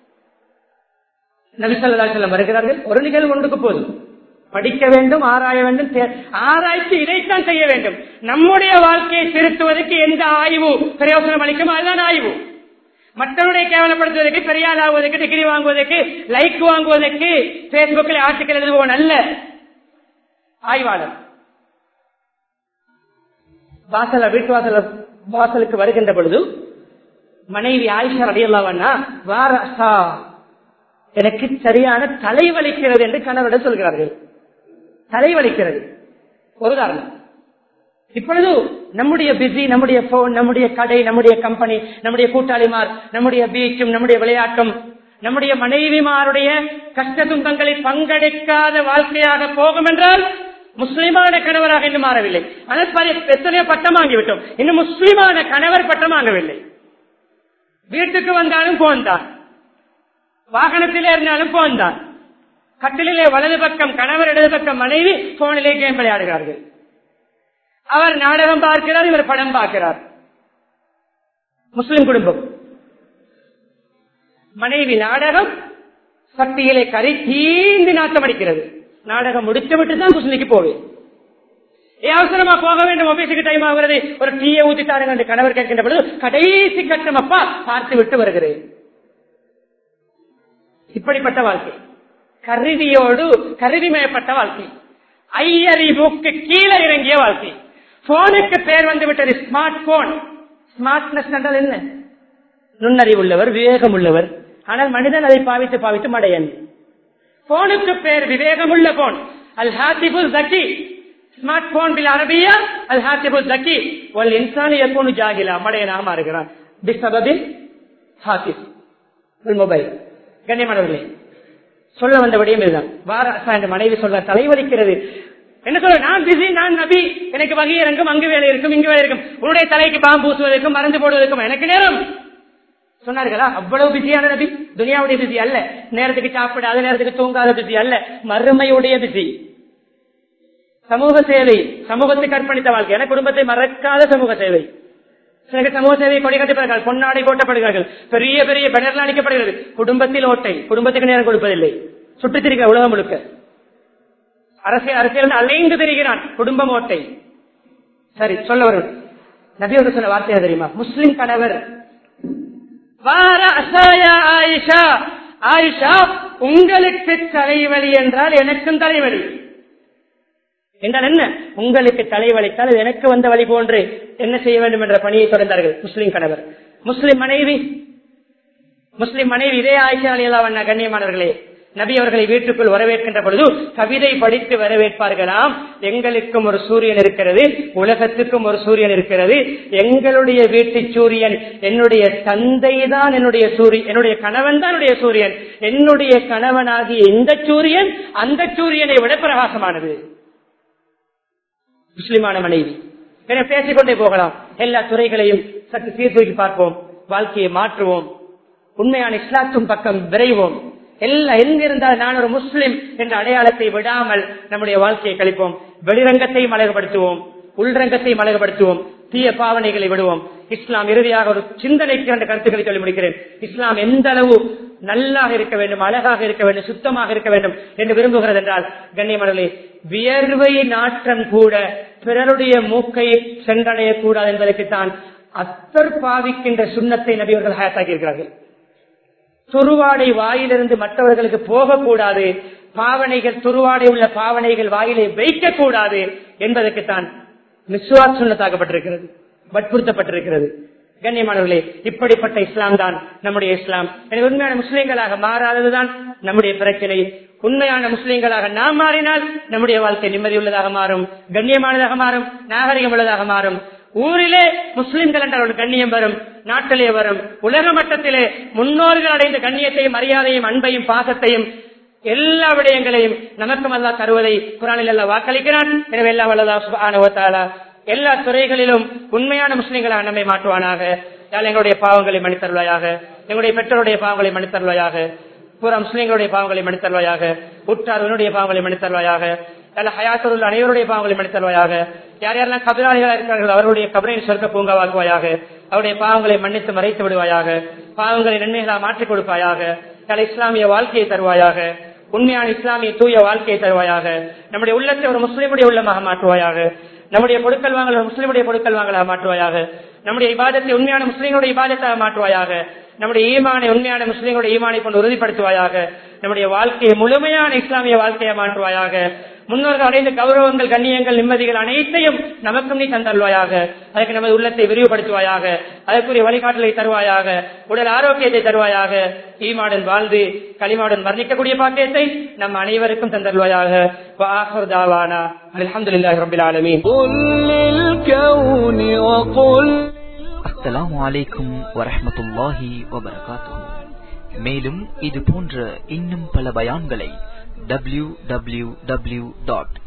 நபிசல்லா செல்லம் வருகிறார்கள் ஒரு நிகழ்வு ஒன்றுக்கு போதும் படிக்க வேண்டும் ஆராய வேண்டும் தே- ஆராய்ச்சி இதைத்தான் செய்ய வேண்டும் நம்முடைய வாழ்க்கையை திருத்துவதற்கு எந்த ஆய்வு பிரயோசனம் அளிக்கும் அதுதான் ஆய்வு மற்றவருடைய கேவலப்படுத்துவதற்கு பெரியார் ஆகுவதற்கு டிகிரி வாங்குவதற்கு லைக் வாங்குவதற்கு பேஸ்புக்கில் ஆர்டிக்கல் எழுதுபவன் அல்ல ஆய்வாளர் வாசல வீட்டு வாசல வாசலுக்கு வருகின்ற பொழுது மனைவி ஆயிஷா அடியல்லாவண்ணா வாரசா எனக்கு சரியான தலைவலிக்கிறது என்று கணவரிடம் சொல்கிறார்கள் தலைவலிக்கிறது ஒரு காரணம் இப்பொழுது நம்முடைய பிஸி நம்முடைய போன் நம்முடைய கடை நம்முடைய கம்பெனி நம்முடைய கூட்டாளிமார் நம்முடைய பீச்சும் நம்முடைய விளையாட்டும் நம்முடைய மனைவிமாருடைய கஷ்ட துன்பங்களை பங்கெடுக்காத வாழ்க்கையாக போகும் என்றால் முஸ்லிமான கணவராக இன்னும் மாறவில்லை ஆனால் பல- எத்தனையோ பட்டம் வாங்கிவிட்டோம் இன்னும் முஸ்லிமான கணவர் பட்டம் வாங்கவில்லை வீட்டுக்கு வந்தாலும் போன் தான் வாகனத்திலே இருந்தாலும் போன் தான் கட்டிலே வலது பக்கம் கணவர் இடது பக்கம் மனைவி போனிலே கேம் விளையாடுகிறார்கள் அவர் நாடகம் பார்க்கிறார் இவர் படம் பார்க்கிறார் முஸ்லிம் குடும்பம் மனைவி நாடகம் சக்தியிலே கறி தீந்து நாட்டம் அடிக்கிறது நாடகம் முடித்து விட்டு தான் குஸ்லிக்கு போவேன் ஏ அவசரமா போக வேண்டும் ஆபீஸுக்கு டைம் ஆகிறது ஒரு டீயை ஊத்தி தாருங்க என்று கணவர் கேட்கின்ற பொழுது கடைசி கட்டம் அப்பா பார்த்து விட்டு வருகிறேன் இப்படிப்பட்ட வாழ்க்கை கருவியோடு கருவிமயப்பட்ட வாழ்க்கை ஐயறிவுக்கு கீழே இறங்கிய வாழ்க்கை போனுக்கு பேர் வந்து விட்டது ஸ்மார்ட் போன் ஸ்மார்ட்னஸ் என்றால் என்ன நுண்ணறிவு உள்ளவர் விவேகம் உள்ளவர் ஆனால் மனிதன் அதை பாவித்து பாவித்து மடையன் போனுக்கு பேர் விவேகமுள்ள போன் அல் ஹாசிபுல் ஜக்கி ஸ்மார்ட் போன் பில் அரபியா அல் ஹாசிபுல் ஜக்கி ஒல் இன்சானி எப்போனு ஜாகிலா மடையனாக மாறுகிறான் பிசபபில் ஹாசிப் மொபைல் கண்ணியமானவர்களே சொல்ல வந்த விடயம் இதுதான் வாராசா என்ற மனைவி சொல்ற தலைவலிக்கிறது என்ன சொல்ற நான் பிஸி நான் நபி எனக்கு வகை இறங்கும் அங்கு வேலை இருக்கும் இங்கு வேலை இருக்கும் உன்னுடைய தலைக்கு பாம்பு பூசுவதற்கும் மருந்து போடுவதற்கும் எனக்கு நேரம் சொன்னார்களா அவ்வளவு பிஸியான நபி துனியாவுடைய பிஸி அல்ல நேரத்துக்கு சாப்பிடாத நேரத்துக்கு தூங்காத பிஸி அல்ல மறுமையுடைய பிஸி சமூக சேவை சமூகத்துக்கு அர்ப்பணித்த வாழ்க்கை என குடும்பத்தை மறக்காத சமூக சேவை சில சமூக சேவை கொடி கட்டப்படுகிறார்கள் பொன்னாடை போட்டப்படுகிறார்கள் பெரிய பெரிய பெனர்லாம் அளிக்கப்படுகிறது குடும்பத்தில் ஓட்டை குடும்பத்துக்கு நேரம் கொடுப்பதில்லை சுற்றித் திரிகிற உலகம் முழுக்க அரசியல் அரசியல் அலைந்து திரிகிறான் குடும்பம் ஓட்டை சரி சொல்ல வரும் நபியோடு சொன்ன வார்த்தையா தெரியுமா முஸ்லிம் கணவர் வார அசாயா ஆயிஷா ஆயிஷா உங்களுக்கு தலைவலி என்றால் எனக்கும் தலைவலி என்றால் என்ன உங்களுக்கு தலை வலித்தால் அது எனக்கு வந்த வழி போன்று என்ன செய்ய வேண்டும் என்ற பணியை தொடர்ந்தார்கள் முஸ்லிம் கணவர் முஸ்லிம் மனைவி முஸ்லிம் மனைவி இதே ஆயிஷா அலியல்லா கண்ணியமானவர்களே நபி அவர்களை வீட்டுக்குள் வரவேற்கின்ற பொழுது கவிதை படித்து வரவேற்பார்களாம் எங்களுக்கும் ஒரு சூரியன் இருக்கிறது உலகத்துக்கும் ஒரு சூரியன் இருக்கிறது எங்களுடைய வீட்டு சூரியன் என்னுடைய தந்தை தான் என்னுடைய சூரியன் என்னுடைய கணவன் தான் என்னுடைய சூரியன் என்னுடைய கணவனாகிய இந்த சூரியன் அந்த சூரியனை விட பிரகாசமானது முஸ்லிமான மனைவி என பேசிக்கொண்டே போகலாம் எல்லா துறைகளையும் சற்று சீர்தூக்கி பார்ப்போம் வாழ்க்கையை மாற்றுவோம் உண்மையான இஸ்லாத்தும் பக்கம் விரைவோம் எல்லாம் எங்கிருந்தால் நான் ஒரு முஸ்லிம் என்ற அடையாளத்தை விடாமல் நம்முடைய வாழ்க்கையை கழிப்போம் வெளிரங்கத்தையும் அழகுபடுத்துவோம் உள்ரங்கத்தையும் அழகுபடுத்துவோம் தீய பாவனைகளை விடுவோம் இஸ்லாம் இறுதியாக ஒரு சிந்தனைக்கு என்ற கருத்துக்களை சொல்லி முடிக்கிறேன் இஸ்லாம் எந்த அளவு நல்லாக இருக்க வேண்டும் அழகாக இருக்க வேண்டும் சுத்தமாக இருக்க வேண்டும் என்று விரும்புகிறது என்றால் கண்ணியமனர்களே வியர்வை நாற்றம் கூட பிறருடைய மூக்கை சென்றடையக்கூடாது என்பதற்குத்தான் அத்தர் பாவிக்கின்ற சுண்ணத்தை நபியவர்கள் ஹயாத்தாக்கி இருக்கிறார்கள் துருவாடை வாயிலிருந்து மற்றவர்களுக்கு போகக்கூடாது பாவனைகள் துருவாடை உள்ள பாவனைகள் வாயிலை வைக்கக்கூடாது என்பதற்குத்தான் மிஸ்வாத் சுண்ணத்தாக்கப்பட்டிருக்கிறது வற்புறுத்தப்பட்டிருக்கிறது கண்ணியமானவர்களே இப்படிப்பட்ட இஸ்லாம் தான் நம்முடைய இஸ்லாம் எனவே உண்மையான முஸ்லீம்களாக மாறாததுதான் நம்முடைய பிரச்சனை உண்மையான முஸ்லீம்களாக நாம் மாறினால் நம்முடைய வாழ்க்கை நிம்மதியுள்ளதாக மாறும் கண்ணியமானதாக மாறும் நாகரிகம் உள்ளதாக மாறும் ஊரிலே முஸ்லிம்கள் என்ற ஒரு கண்ணியம் வரும் நாட்டிலே வரும் உலக மட்டத்திலே முன்னோர்கள் அடைந்த கண்ணியத்தையும் மரியாதையும் அன்பையும் பாசத்தையும் எல்லா விடயங்களையும் நமக்கும் அல்லா தருவதை குரானில் அல்லா வாக்களிக்கிறான் எனவே எல்லா வல்லதா சுபானுவத்தாலா எல்லா துறைகளிலும் உண்மையான முஸ்லிம்களாக நம்மை மாற்றுவானாக யாழ் எங்களுடைய பாவங்களை மன்னித்தருவாயாக எங்களுடைய பெற்றோருடைய பாவங்களை மன்னித்தருவாயாக பூரா முஸ்லிம்களுடைய பாவங்களை மன்னித்தருவாயாக உற்றார்களுடைய பாவங்களை மன்னித்தருவாயாக அல்ல ஹயாத்தருள் அனைவருடைய பாவங்களை மன்னித்தருவாயாக யார் யாரெல்லாம் கபிராளிகளாக இருக்கிறார்கள் அவருடைய கபரை சொர்க்க பூங்காவாக்குவாயாக அவருடைய பாவங்களை மன்னித்து மறைத்து விடுவாயாக பாவங்களை நன்மைகளாக மாற்றிக் கொடுப்பாயாக அல்ல இஸ்லாமிய வாழ்க்கையை தருவாயாக உண்மையான இஸ்லாமிய தூய வாழ்க்கையை தருவாயாக நம்முடைய உள்ளத்தை ஒரு முஸ்லீமுடைய உள்ளமாக மாற்றுவாயாக நம்முடைய கொடுக்கல் வாங்கல் ஒரு முஸ்லீமுடைய கொடுக்கல் வாங்கலாக மாற்றுவாயாக நம்முடைய இபாதத்தை உண்மையான முஸ்லீம்களுடைய இபாதத்தாக மாற்றுவாயாக நம்முடைய ஈமானை உண்மையான முஸ்லீம்களுடைய ஈமானை கொண்டு உறுதிப்படுத்துவாயாக நம்முடைய வாழ்க்கையை முழுமையான இஸ்லாமிய வாழ்க்கையை மாற்றுவாயாக முன்னோர்கள் அடைந்த கௌரவங்கள் கண்ணியங்கள் நிம்மதிகள் அனைத்தையும் நமக்கும் நீ தந்தல்வாயாக அதற்கு நமது உள்ளத்தை விரிவுபடுத்துவாயாக அதற்குரிய வழிகாட்டலை தருவாயாக உடல் ஆரோக்கியத்தை தருவாயாக ஈமாடன் வாழ்ந்து களிமாடன் வர்ணிக்கக்கூடிய பாக்கியத்தை நம் அனைவருக்கும் தந்தல்வாயாக அலமதுல்லாஹி ரபில் ஆலமீன் அஸ்ஸலாமு அலைக்கும் வரஹ்மத்துல்லாஹி வபரகாத்துஹு மேலும் இது போன்ற இன்னும் பல பயான்களை W W W dot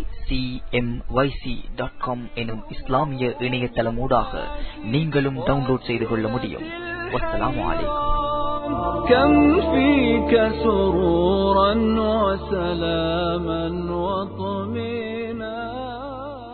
acmyc.com எனும் இஸ்லாமிய இணையதளமூடாக நீங்களும் டவுன்லோட் செய்து கொள்ள முடியும் வஸ்ஸலாமு அலைக்கும் كم فيك سرورا وسلاما وطمئنا